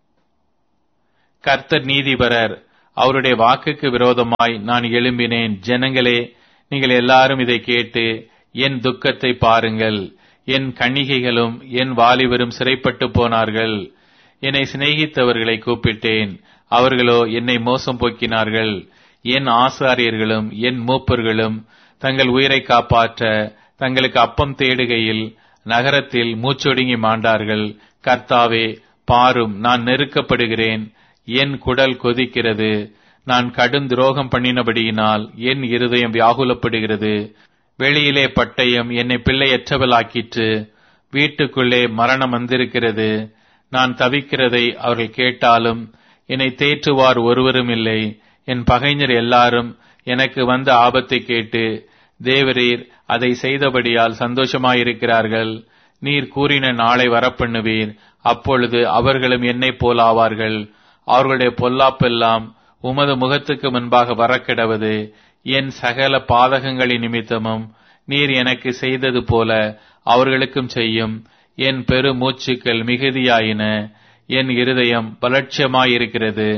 S1: கர்த்தர் நீதிபரர் அவருடைய வாக்குக்கு விரோதமாய் நான் எழும்பினேன் ஜனங்களே நீங்கள் எல்லாரும் இதை கேட்டு என் துக்கத்தை பாருங்கள் என் கன்னிகைகளும் என் வாலிபரும் சிறைப்பட்டு போனார்கள் என்னை சிநேகித்தவர்களை கூப்பிட்டேன் அவர்களோ என்னை மோசம் போக்கினார்கள் என் ஆசாரியர்களும் என் மூப்பர்களும் தங்கள் உயிரை காப்பாற்ற தங்களுக்கு அப்பம் தேடுகையில் நகரத்தில் மூச்சொடுங்கி மாண்டார்கள் கர்த்தாவே பாரும் நான் நெருக்கப்படுகிறேன் என் குடல் கொதிக்கிறது நான் கடும் துரோகம் பண்ணினபடியினால் என் இருதயம் வியாகுலப்படுகிறது வெளியிலே பட்டயம் என்னை பிள்ளையற்றவளாக்கிற்று வீட்டுக்குள்ளே மரணம் வந்திருக்கிறது நான் தவிக்கிறதை அவர்கள் கேட்டாலும் என்னை தேற்றுவார் ஒருவரும் இல்லை என் பகைஞர் எல்லாரும் எனக்கு வந்த ஆபத்தை கேட்டு தேவரீர் அதை செய்தபடியால் சந்தோஷமாயிருக்கிறார்கள் நீர் கூறின நாளை வரப்பண்ணுவீர் அப்பொழுது அவர்களும் என்னை போலாவார்கள் அவர்களுடைய பொல்லாப்பெல்லாம் உமது முகத்துக்கு முன்பாக வரக்கிடவது என் சகல பாதகங்களின் நிமித்தமும் நீர் எனக்கு செய்தது போல அவர்களுக்கும் செய்யும் என் பெரு மூச்சுக்கள் மிகுதியாயின என் இருதயம் பலட்சியமாயிருக்கிறது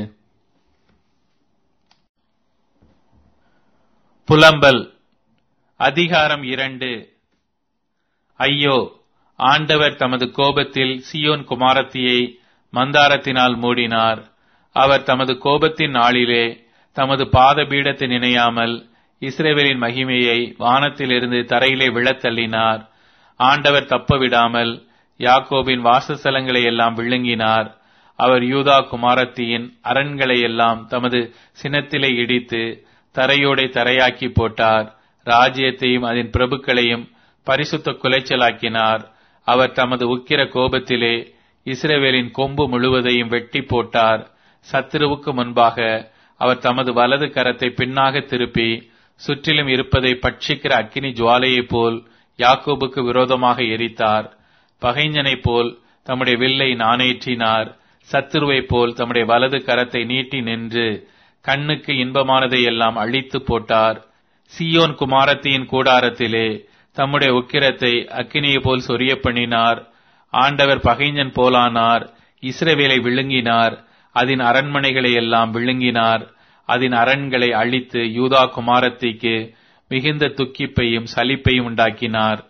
S1: புலம்பல் அதிகாரம் இரண்டு ஐயோ ஆண்டவர் தமது கோபத்தில் சியோன் குமாரத்தியை மந்தாரத்தினால் மூடினார் அவர் தமது கோபத்தின் நாளிலே தமது பாதபீடத்தை நினையாமல் இஸ்ரேவேலின் மகிமையை வானத்திலிருந்து தரையிலே விழத் தள்ளினார் ஆண்டவர் தப்ப விடாமல் யாக்கோபின் வாசஸ்தலங்களை எல்லாம் விழுங்கினார் அவர் யூதா குமாரத்தியின் அரண்களை எல்லாம் தமது சினத்திலே இடித்து தரையோடை தரையாக்கி போட்டார் ராஜ்யத்தையும் அதன் பிரபுக்களையும் பரிசுத்த குலைச்சலாக்கினார் அவர் தமது உக்கிர கோபத்திலே இஸ்ரேவேலின் கொம்பு முழுவதையும் வெட்டி போட்டார் சத்துருவுக்கு முன்பாக அவர் தமது வலது கரத்தை பின்னாக திருப்பி சுற்றிலும் இருப்பதை பட்சிக்கிற அக்கினி ஜுவாலையைப் போல் யாக்கோபுக்கு விரோதமாக எரித்தார் பகைஞனைப் போல் தம்முடைய வில்லை நாணேற்றினார் சத்துருவைப் போல் தம்முடைய வலது கரத்தை நீட்டி நின்று கண்ணுக்கு இன்பமானதை எல்லாம் அழித்து போட்டார் சியோன் குமாரத்தியின் கூடாரத்திலே தம்முடைய உக்கிரத்தை அக்கினியை போல் சொரிய பண்ணினார் ஆண்டவர் பகைஞன் போலானார் இஸ்ரவேலை விழுங்கினார் அதன் அரண்மனைகளை எல்லாம் விழுங்கினார் அதன் அரண்களை அழித்து யூதா குமாரத்திக்கு மிகுந்த துக்கிப்பையும் சலிப்பையும் உண்டாக்கினார்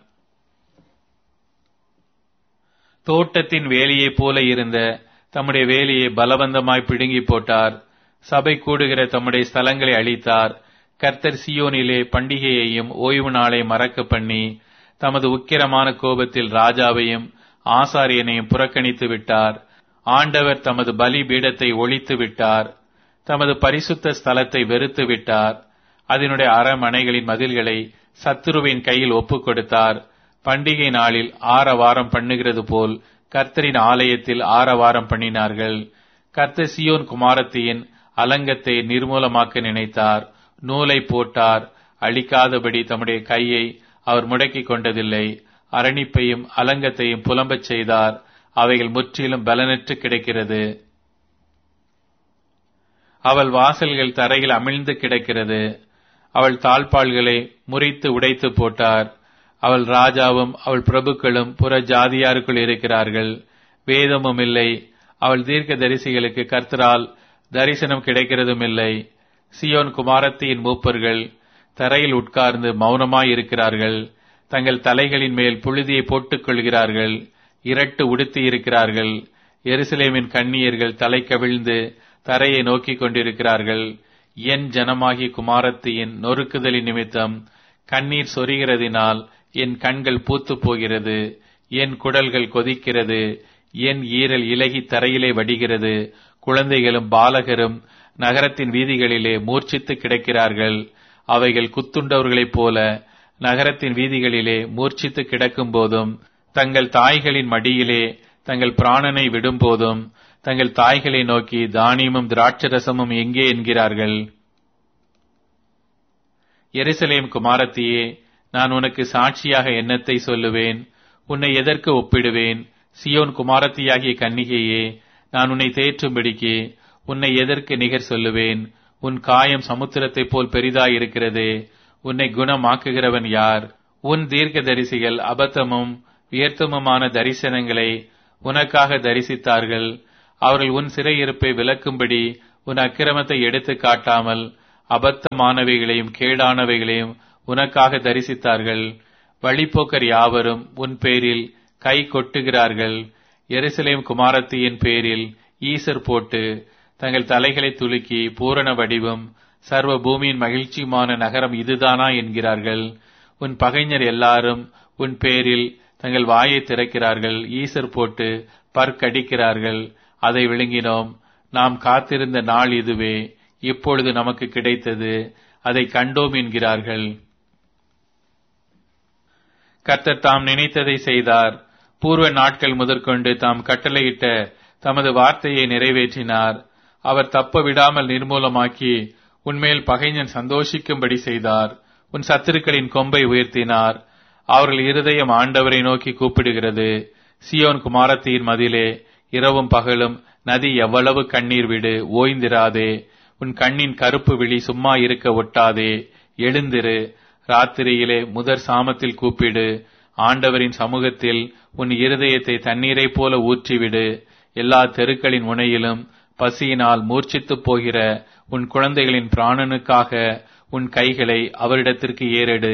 S1: தோட்டத்தின் வேலியைப் போல இருந்த தம்முடைய வேலியை பலவந்தமாய் பிடுங்கி போட்டார் சபை கூடுகிற தம்முடைய ஸ்தலங்களை அழித்தார் கர்த்தர் சியோனிலே பண்டிகையையும் ஓய்வு நாளை மறக்க பண்ணி தமது உக்கிரமான கோபத்தில் ராஜாவையும் ஆசாரியனையும் புறக்கணித்து விட்டார் ஆண்டவர் தமது பலி பீடத்தை ஒழித்து விட்டார் தமது பரிசுத்த ஸ்தலத்தை வெறுத்து விட்டார் அதனுடைய அரமனைகளின் மதில்களை சத்துருவின் கையில் ஒப்புக் கொடுத்தார் பண்டிகை நாளில் ஆரவாரம் பண்ணுகிறது போல் கர்த்தரின் ஆலயத்தில் ஆரவாரம் பண்ணினார்கள் கர்த்தர் சியோன் குமாரத்தியின் அலங்கத்தை நிர்மூலமாக்க நினைத்தார் நூலை போட்டார் அழிக்காதபடி தம்முடைய கையை அவர் முடக்கிக் கொண்டதில்லை அரணிப்பையும் அலங்கத்தையும் புலம்பச் செய்தார் அவைகள் முற்றிலும் பலனற்று கிடக்கிறது அவள் வாசல்கள் தரையில் அமிழ்ந்து கிடக்கிறது அவள் தாழ்பாள்களை முறித்து உடைத்து போட்டார் அவள் ராஜாவும் அவள் பிரபுக்களும் புற ஜாதியாருக்குள் இருக்கிறார்கள் வேதமும் இல்லை அவள் தீர்க்க தரிசிகளுக்கு கர்த்தரால் தரிசனம் கிடைக்கிறதும் இல்லை சியோன் குமாரத்தியின் மூப்பர்கள் தரையில் உட்கார்ந்து மௌனமாய் இருக்கிறார்கள் தங்கள் தலைகளின் மேல் புழுதியை போட்டுக் கொள்கிறார்கள் இரட்டு உடுத்தி இருக்கிறார்கள் எருசலேமின் கண்ணியர்கள் தலை கவிழ்ந்து தரையை நோக்கிக் கொண்டிருக்கிறார்கள் என் ஜனமாகி குமாரத்தியின் நொறுக்குதலின் நிமித்தம் கண்ணீர் சொரிகிறதினால் என் கண்கள் பூத்து போகிறது என் குடல்கள் கொதிக்கிறது என் ஈரல் இலகி தரையிலே வடிகிறது குழந்தைகளும் பாலகரும் நகரத்தின் வீதிகளிலே மூர்ச்சித்து கிடக்கிறார்கள் அவைகள் குத்துண்டவர்களைப் போல நகரத்தின் வீதிகளிலே மூர்ச்சித்து கிடக்கும் போதும் தங்கள் தாய்களின் மடியிலே தங்கள் பிராணனை விடும்போதும் தங்கள் தாய்களை நோக்கி தானியமும் திராட்சரசமும் எங்கே என்கிறார்கள் எருசலேம் குமாரத்தியே நான் உனக்கு சாட்சியாக எண்ணத்தை சொல்லுவேன் உன்னை எதற்கு ஒப்பிடுவேன் சியோன் குமாரத்தியாகிய கன்னிகையே நான் உன்னை தேற்றும்படிக்கு உன்னை எதற்கு நிகர் சொல்லுவேன் உன் காயம் சமுத்திரத்தைப் போல் பெரிதாயிருக்கிறதே உன்னை குணமாக்குகிறவன் யார் உன் தீர்க்க தரிசிகள் அபத்தமும் வியர்த்தமுமான தரிசனங்களை உனக்காக தரிசித்தார்கள் அவர்கள் உன் சிறையிருப்பை விலக்கும்படி உன் அக்கிரமத்தை எடுத்து காட்டாமல் அபத்தமானவைகளையும் கேடானவைகளையும் உனக்காக தரிசித்தார்கள் வழிப்போக்கர் யாவரும் உன் பேரில் கை கொட்டுகிறார்கள் எருசலேம் குமாரத்தியின் பேரில் ஈசர் போட்டு தங்கள் தலைகளை துலுக்கி பூரண வடிவும் சர்வ பூமியின் மகிழ்ச்சியுமான நகரம் இதுதானா என்கிறார்கள் உன் பகைஞர் எல்லாரும் உன் பேரில் தங்கள் வாயை திறக்கிறார்கள் ஈசர் போட்டு பற்கடிக்கிறார்கள் அதை விழுங்கினோம் நாம் காத்திருந்த நாள் இதுவே இப்பொழுது நமக்கு கிடைத்தது அதை கண்டோம் என்கிறார்கள் கர்த்தர் தாம் நினைத்ததை செய்தார் பூர்வ நாட்கள் முதற்கொண்டு தாம் கட்டளையிட்ட தமது வார்த்தையை நிறைவேற்றினார் அவர் தப்ப விடாமல் நிர்மூலமாக்கி உன்மேல் பகைஞன் சந்தோஷிக்கும்படி செய்தார் உன் சத்துருக்களின் கொம்பை உயர்த்தினார் அவர்கள் இருதயம் ஆண்டவரை நோக்கி கூப்பிடுகிறது சியோன் குமாரத்தியின் மதிலே இரவும் பகலும் நதி எவ்வளவு கண்ணீர் விடு ஓய்ந்திராதே உன் கண்ணின் கருப்பு விழி சும்மா இருக்க ஒட்டாதே எழுந்திரு ராத்திரியிலே முதற் சாமத்தில் கூப்பிடு ஆண்டவரின் சமூகத்தில் உன் இருதயத்தை தண்ணீரைப் போல ஊற்றிவிடு எல்லா தெருக்களின் முனையிலும் பசியினால் மூர்ச்சித்துப் போகிற உன் குழந்தைகளின் பிராணனுக்காக உன் கைகளை அவரிடத்திற்கு ஏறெடு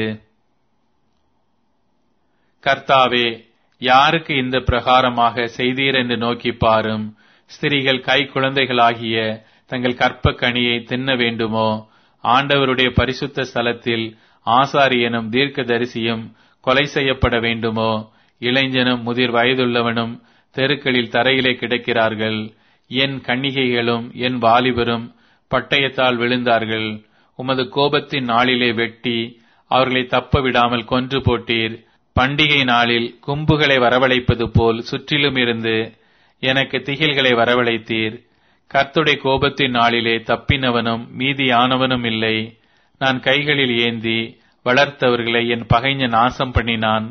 S1: கர்த்தாவே யாருக்கு இந்த பிரகாரமாக செய்தீர் என்று நோக்கி பாரும் ஸ்திரீகள் கை குழந்தைகளாகிய தங்கள் கற்ப கனியை தின்ன வேண்டுமோ ஆண்டவருடைய பரிசுத்த ஸ்தலத்தில் ஆசாரியனும் தீர்க்கதரிசியும் கொலை செய்யப்பட வேண்டுமோ இளைஞனும் முதிர் வயதுள்ளவனும் தெருக்களில் தரையிலே கிடக்கிறார்கள் என் கன்னிகைகளும் என் வாலிபரும் பட்டயத்தால் விழுந்தார்கள் உமது கோபத்தின் நாளிலே வெட்டி அவர்களை தப்ப விடாமல் கொன்று போட்டீர் பண்டிகை நாளில் கும்புகளை வரவழைப்பது போல் சுற்றிலும் இருந்து எனக்கு திகில்களை வரவழைத்தீர் கர்த்துடைய கோபத்தின் நாளிலே தப்பினவனும் மீதியானவனும் இல்லை நான் கைகளில் ஏந்தி வளர்த்தவர்களை என் பகைஞ நாசம் பண்ணினான்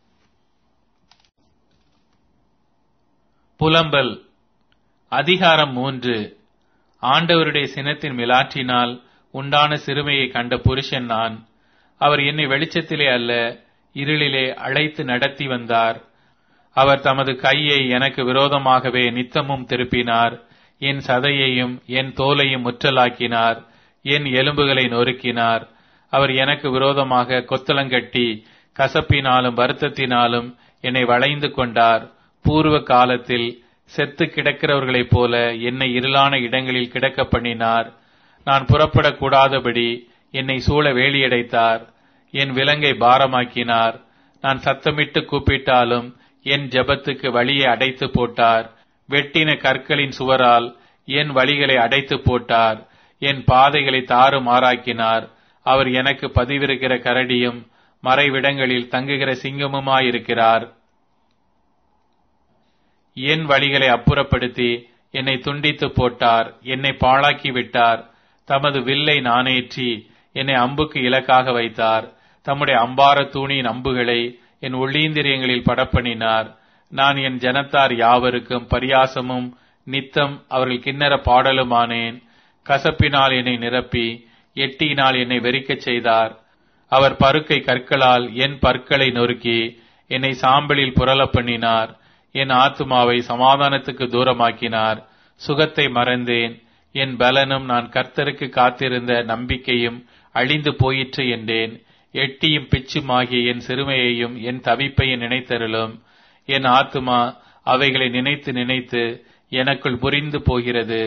S1: புலம்பல் அதிகாரம் மூன்று ஆண்டவருடைய சினத்தின் மிலாற்றினால் உண்டான சிறுமையை கண்ட புருஷன் நான் அவர் என்னை வெளிச்சத்திலே அல்ல இருளிலே அழைத்து நடத்தி வந்தார் அவர் தமது கையை எனக்கு விரோதமாகவே நித்தமும் திருப்பினார் என் சதையையும் என் தோலையும் முற்றலாக்கினார் என் எலும்புகளை நொறுக்கினார் அவர் எனக்கு விரோதமாக கொத்தளங்கட்டி கசப்பினாலும் வருத்தத்தினாலும் என்னை வளைந்து கொண்டார் பூர்வ காலத்தில் செத்து கிடக்கிறவர்களைப் போல என்னை இருளான இடங்களில் கிடக்க பண்ணினார் நான் புறப்படக்கூடாதபடி என்னை சூழ வேலியடைத்தார் என் விலங்கை பாரமாக்கினார் நான் சத்தமிட்டு கூப்பிட்டாலும் என் ஜபத்துக்கு வழியை அடைத்து போட்டார் வெட்டின கற்களின் சுவரால் என் வழிகளை அடைத்து போட்டார் என் பாதைகளை தாறு மாறாக்கினார் அவர் எனக்கு பதிவிருக்கிற கரடியும் மறைவிடங்களில் தங்குகிற சிங்கமுமாயிருக்கிறார் என் வழிகளை அப்புறப்படுத்தி என்னை துண்டித்து போட்டார் என்னை பாழாக்கி விட்டார் தமது வில்லை நானேற்றி என்னை அம்புக்கு இலக்காக வைத்தார் தம்முடைய அம்பார தூணியின் அம்புகளை என் உள்ளீந்திரியங்களில் படப்பண்ணினார் நான் என் ஜனத்தார் யாவருக்கும் பரியாசமும் நித்தம் அவர்கள் கிண்ணற பாடலுமானேன் கசப்பினால் என்னை நிரப்பி எட்டியினால் என்னை வெறிக்கச் செய்தார் அவர் பருக்கை கற்களால் என் பற்களை நொறுக்கி என்னை சாம்பலில் புரளப் பண்ணினார் என் ஆத்துமாவை சமாதானத்துக்கு தூரமாக்கினார் சுகத்தை மறந்தேன் என் பலனும் நான் கர்த்தருக்கு காத்திருந்த நம்பிக்கையும் அழிந்து போயிற்று என்றேன் எட்டியும் பிச்சுமாகிய என் சிறுமையையும் என் தவிப்பையும் நினைத்தருளும் என் ஆத்துமா அவைகளை நினைத்து நினைத்து எனக்குள் புரிந்து போகிறது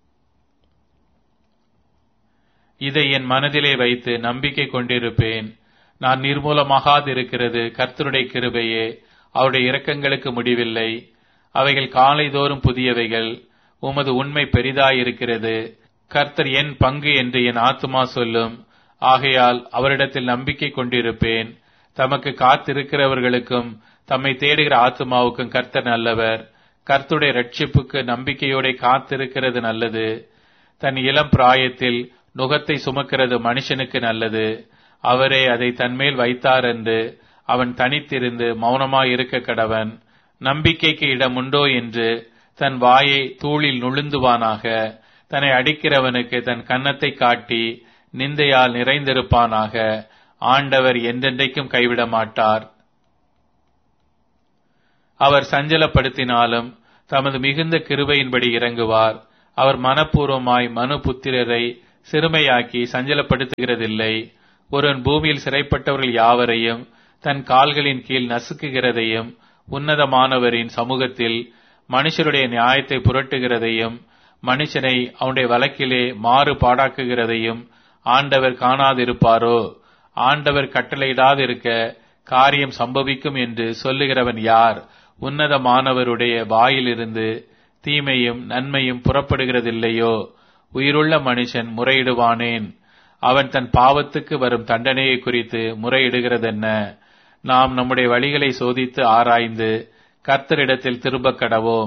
S1: இதை என் மனதிலே வைத்து நம்பிக்கை கொண்டிருப்பேன் நான் நிர்மூலமாகாதிருக்கிறது கர்த்தருடைய கிருபையே அவருடைய இரக்கங்களுக்கு முடிவில்லை அவைகள் காலைதோறும் புதியவைகள் உமது உண்மை பெரிதாயிருக்கிறது கர்த்தர் என் பங்கு என்று என் ஆத்துமா சொல்லும் ஆகையால் அவரிடத்தில் நம்பிக்கை கொண்டிருப்பேன் தமக்கு காத்திருக்கிறவர்களுக்கும் தம்மை தேடுகிற ஆத்துமாவுக்கும் கர்த்தர் நல்லவர் கர்த்துடைய ரட்சிப்புக்கு நம்பிக்கையோட காத்திருக்கிறது நல்லது தன் இளம் பிராயத்தில் நுகத்தை சுமக்கிறது மனுஷனுக்கு நல்லது அவரே அதை தன்மேல் வைத்தார் என்று அவன் தனித்திருந்து மௌனமாய் இருக்க கடவன் நம்பிக்கைக்கு இடம் உண்டோ என்று தன் வாயை தூளில் நுழுந்துவானாக தன்னை அடிக்கிறவனுக்கு தன் கன்னத்தை காட்டி நிந்தையால் நிறைந்திருப்பானாக ஆண்டவர் என்றென்றைக்கும் கைவிட மாட்டார் அவர் சஞ்சலப்படுத்தினாலும் தமது மிகுந்த கிருபையின்படி இறங்குவார் அவர் மனப்பூர்வமாய் மனு புத்திரரை சிறுமையாக்கி சஞ்சலப்படுத்துகிறதில்லை ஒருவன் பூமியில் சிறைப்பட்டவர்கள் யாவரையும் தன் கால்களின் கீழ் நசுக்குகிறதையும் உன்னதமானவரின் சமூகத்தில் மனுஷருடைய நியாயத்தை புரட்டுகிறதையும் மனுஷனை அவனுடைய வழக்கிலே மாறு பாடாக்குகிறதையும் ஆண்டவர் காணாதிருப்பாரோ ஆண்டவர் கட்டளையிடாதிருக்க காரியம் சம்பவிக்கும் என்று சொல்லுகிறவன் யார் உன்னதமானவருடைய வாயிலிருந்து தீமையும் நன்மையும் புறப்படுகிறதில்லையோ உயிருள்ள மனுஷன் முறையிடுவானேன் அவன் தன் பாவத்துக்கு வரும் தண்டனையை குறித்து முறையிடுகிறதென்ன நாம் நம்முடைய வழிகளை சோதித்து ஆராய்ந்து கர்த்தரிடத்தில் திரும்பக் கடவோம்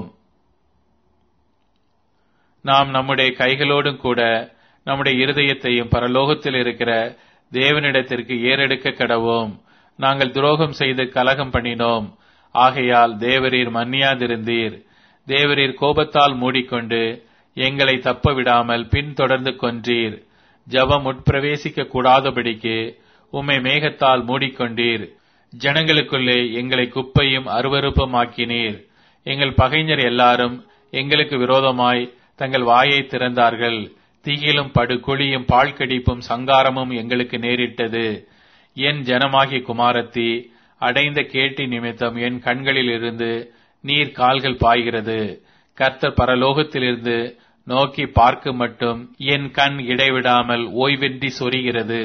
S1: நாம் நம்முடைய கைகளோடும் கூட நம்முடைய இருதயத்தையும் பரலோகத்தில் இருக்கிற தேவனிடத்திற்கு ஏறெடுக்க கடவோம் நாங்கள் துரோகம் செய்து கலகம் பண்ணினோம் ஆகையால் தேவரீர் மன்னியாதிருந்தீர் தேவரீர் கோபத்தால் மூடிக்கொண்டு எங்களை தப்ப விடாமல் பின்தொடர்ந்து கொன்றீர் ஜபம் உட்பிரவேசிக்க கூடாதபடிக்கு உம்மை மேகத்தால் மூடிக்கொண்டீர் ஜனங்களுக்குள்ளே எங்களை குப்பையும் அருவருப்பும் ஆக்கினீர் எங்கள் பகைஞர் எல்லாரும் எங்களுக்கு விரோதமாய் தங்கள் வாயை திறந்தார்கள் தீயிலும் படுகுழியும் பாழ்கடிப்பும் சங்காரமும் எங்களுக்கு நேரிட்டது என் ஜனமாகிய குமாரத்தி அடைந்த கேட்டி நிமித்தம் என் கண்களில் இருந்து நீர் கால்கள் பாய்கிறது கர்த்தர் பரலோகத்திலிருந்து நோக்கி பார்க்க மட்டும் என் கண் இடைவிடாமல் ஓய்வின்றி சொரிகிறது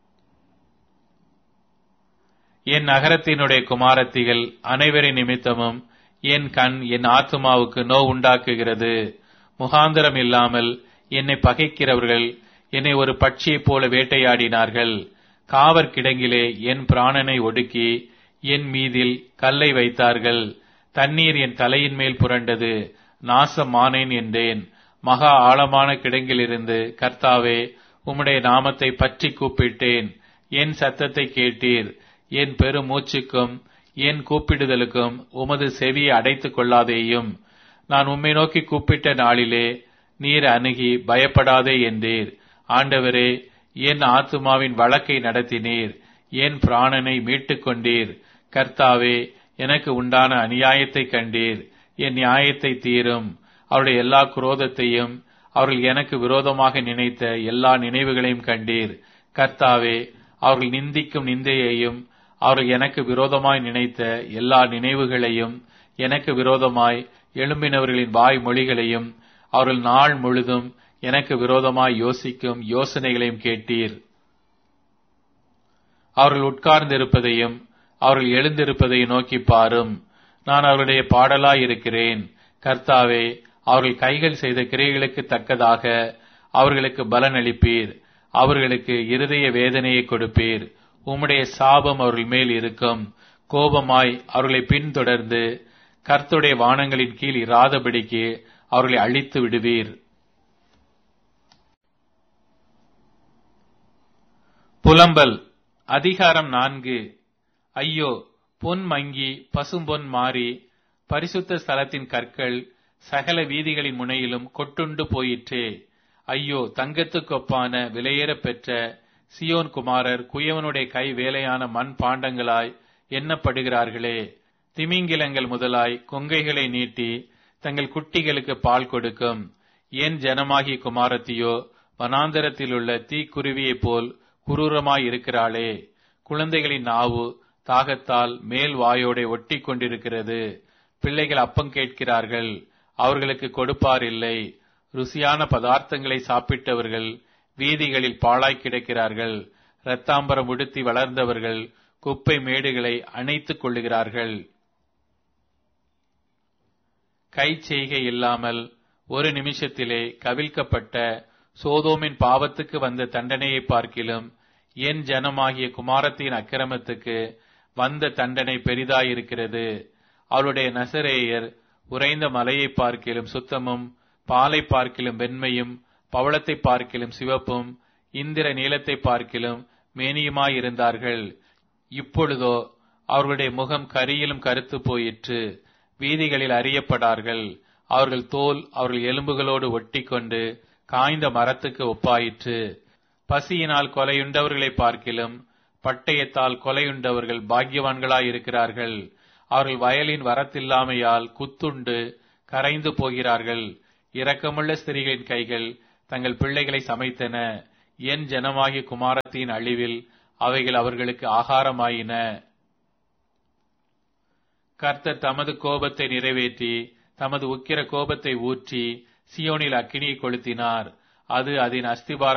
S1: என் நகரத்தினுடைய குமாரத்திகள் அனைவரின் நிமித்தமும் என் கண் என் ஆத்மாவுக்கு நோ உண்டாக்குகிறது முகாந்திரம் இல்லாமல் என்னை பகைக்கிறவர்கள் என்னை ஒரு பட்சியைப் போல வேட்டையாடினார்கள் காவற் கிடங்கிலே என் பிராணனை ஒடுக்கி என் மீதில் கல்லை வைத்தார்கள் தண்ணீர் என் தலையின் மேல் புரண்டது நாசமானேன் என்றேன் மகா ஆழமான கிடங்கிலிருந்து கர்த்தாவே உம்முடைய நாமத்தை பற்றி கூப்பிட்டேன் என் சத்தத்தை கேட்டீர் என் பெரும் மூச்சுக்கும் என் கூப்பிடுதலுக்கும் உமது செவியை அடைத்துக் கொள்ளாதேயும் நான் உம்மை நோக்கி கூப்பிட்ட நாளிலே நீர் அணுகி பயப்படாதே என்றீர் ஆண்டவரே என் ஆத்துமாவின் வழக்கை நடத்தினீர் என் பிராணனை மீட்டுக் கொண்டீர் கர்த்தாவே எனக்கு உண்டான அநியாயத்தை கண்டீர் என் நியாயத்தை தீரும் அவருடைய எல்லா குரோதத்தையும் அவர்கள் எனக்கு விரோதமாக நினைத்த எல்லா நினைவுகளையும் கண்டீர் கர்த்தாவே அவர்கள் நிந்திக்கும் நிந்தையையும் அவர்கள் எனக்கு விரோதமாய் நினைத்த எல்லா நினைவுகளையும் எனக்கு விரோதமாய் எழும்பினவர்களின் வாய் மொழிகளையும் அவர்கள் நாள் முழுதும் எனக்கு விரோதமாய் யோசிக்கும் யோசனைகளையும் கேட்டீர் அவர்கள் உட்கார்ந்திருப்பதையும் அவர்கள் எழுந்திருப்பதையும் நோக்கி பாரும் நான் அவருடைய பாடலாய் இருக்கிறேன் கர்த்தாவே அவர்கள் கைகள் செய்த கிரைகளுக்கு தக்கதாக அவர்களுக்கு பலன் அளிப்பீர் அவர்களுக்கு இருதய வேதனையை கொடுப்பீர் உம்முடைய சாபம் அவர்கள் மேல் இருக்கும் கோபமாய் அவர்களை பின்தொடர்ந்து கர்த்துடைய வானங்களின் கீழ் இராதபடிக்கு அவர்களை அழித்து விடுவீர் புலம்பல் அதிகாரம் நான்கு ஐயோ பொன் மங்கி பசும்பொன் மாறி பரிசுத்த ஸ்தலத்தின் கற்கள் சகல வீதிகளின் முனையிலும் கொட்டுண்டு போயிற்றே ஐயோ தங்கத்துக்கொப்பான விலையேறப் பெற்ற சியோன் குமாரர் குயவனுடைய கை வேலையான மண் பாண்டங்களாய் எண்ணப்படுகிறார்களே திமிங்கிலங்கள் முதலாய் கொங்கைகளை நீட்டி தங்கள் குட்டிகளுக்கு பால் கொடுக்கும் என் ஜனமாகிய குமாரத்தியோ வனாந்தரத்திலுள்ள தீக்குருவியைப் போல் குரூரமாய் இருக்கிறாளே குழந்தைகளின் நாவு தாகத்தால் மேல் வாயோட ஒட்டி கொண்டிருக்கிறது பிள்ளைகள் அப்பம் கேட்கிறார்கள் அவர்களுக்கு கொடுப்பார் இல்லை ருசியான பதார்த்தங்களை சாப்பிட்டவர்கள் வீதிகளில் பாழாய் கிடக்கிறார்கள் இரத்தாம்பரம் உடுத்தி வளர்ந்தவர்கள் குப்பை மேடுகளை அணைத்துக் கொள்ளுகிறார்கள் கை செய்கை இல்லாமல் ஒரு நிமிஷத்திலே கவிழ்க்கப்பட்ட சோதோமின் பாவத்துக்கு வந்த தண்டனையை பார்க்கிலும் என் ஜனமாகிய குமாரத்தின் அக்கிரமத்துக்கு வந்த தண்டனை பெரிதாயிருக்கிறது அவளுடைய நசரேயர் உறைந்த மலையை பார்க்கிலும் சுத்தமும் பாலை பார்க்கிலும் வெண்மையும் பவளத்தை பார்க்கிலும் சிவப்பும் இந்திர நீலத்தை பார்க்கிலும் மேனியுமாயிருந்தார்கள் இப்பொழுதோ அவர்களுடைய முகம் கரியிலும் கருத்து போயிற்று வீதிகளில் அறியப்படார்கள் அவர்கள் தோல் அவர்கள் எலும்புகளோடு ஒட்டிக்கொண்டு காய்ந்த மரத்துக்கு ஒப்பாயிற்று பசியினால் கொலையுண்டவர்களை பார்க்கிலும் பட்டயத்தால் கொலையுண்டவர்கள் பாக்கியவான்களாயிருக்கிறார்கள் அவர்கள் வயலின் வரத்தில்லாமையால் குத்துண்டு கரைந்து போகிறார்கள் இரக்கமுள்ள ஸ்திரீகளின் கைகள் தங்கள் பிள்ளைகளை சமைத்தன என் ஜனமாகிய குமாரத்தின் அழிவில் அவைகள் அவர்களுக்கு ஆகாரமாயின கர்த்தர் தமது கோபத்தை நிறைவேற்றி தமது உக்கிர கோபத்தை ஊற்றி சியோனில் அக்கினியை கொளுத்தினார் அது அதன் அஸ்திபார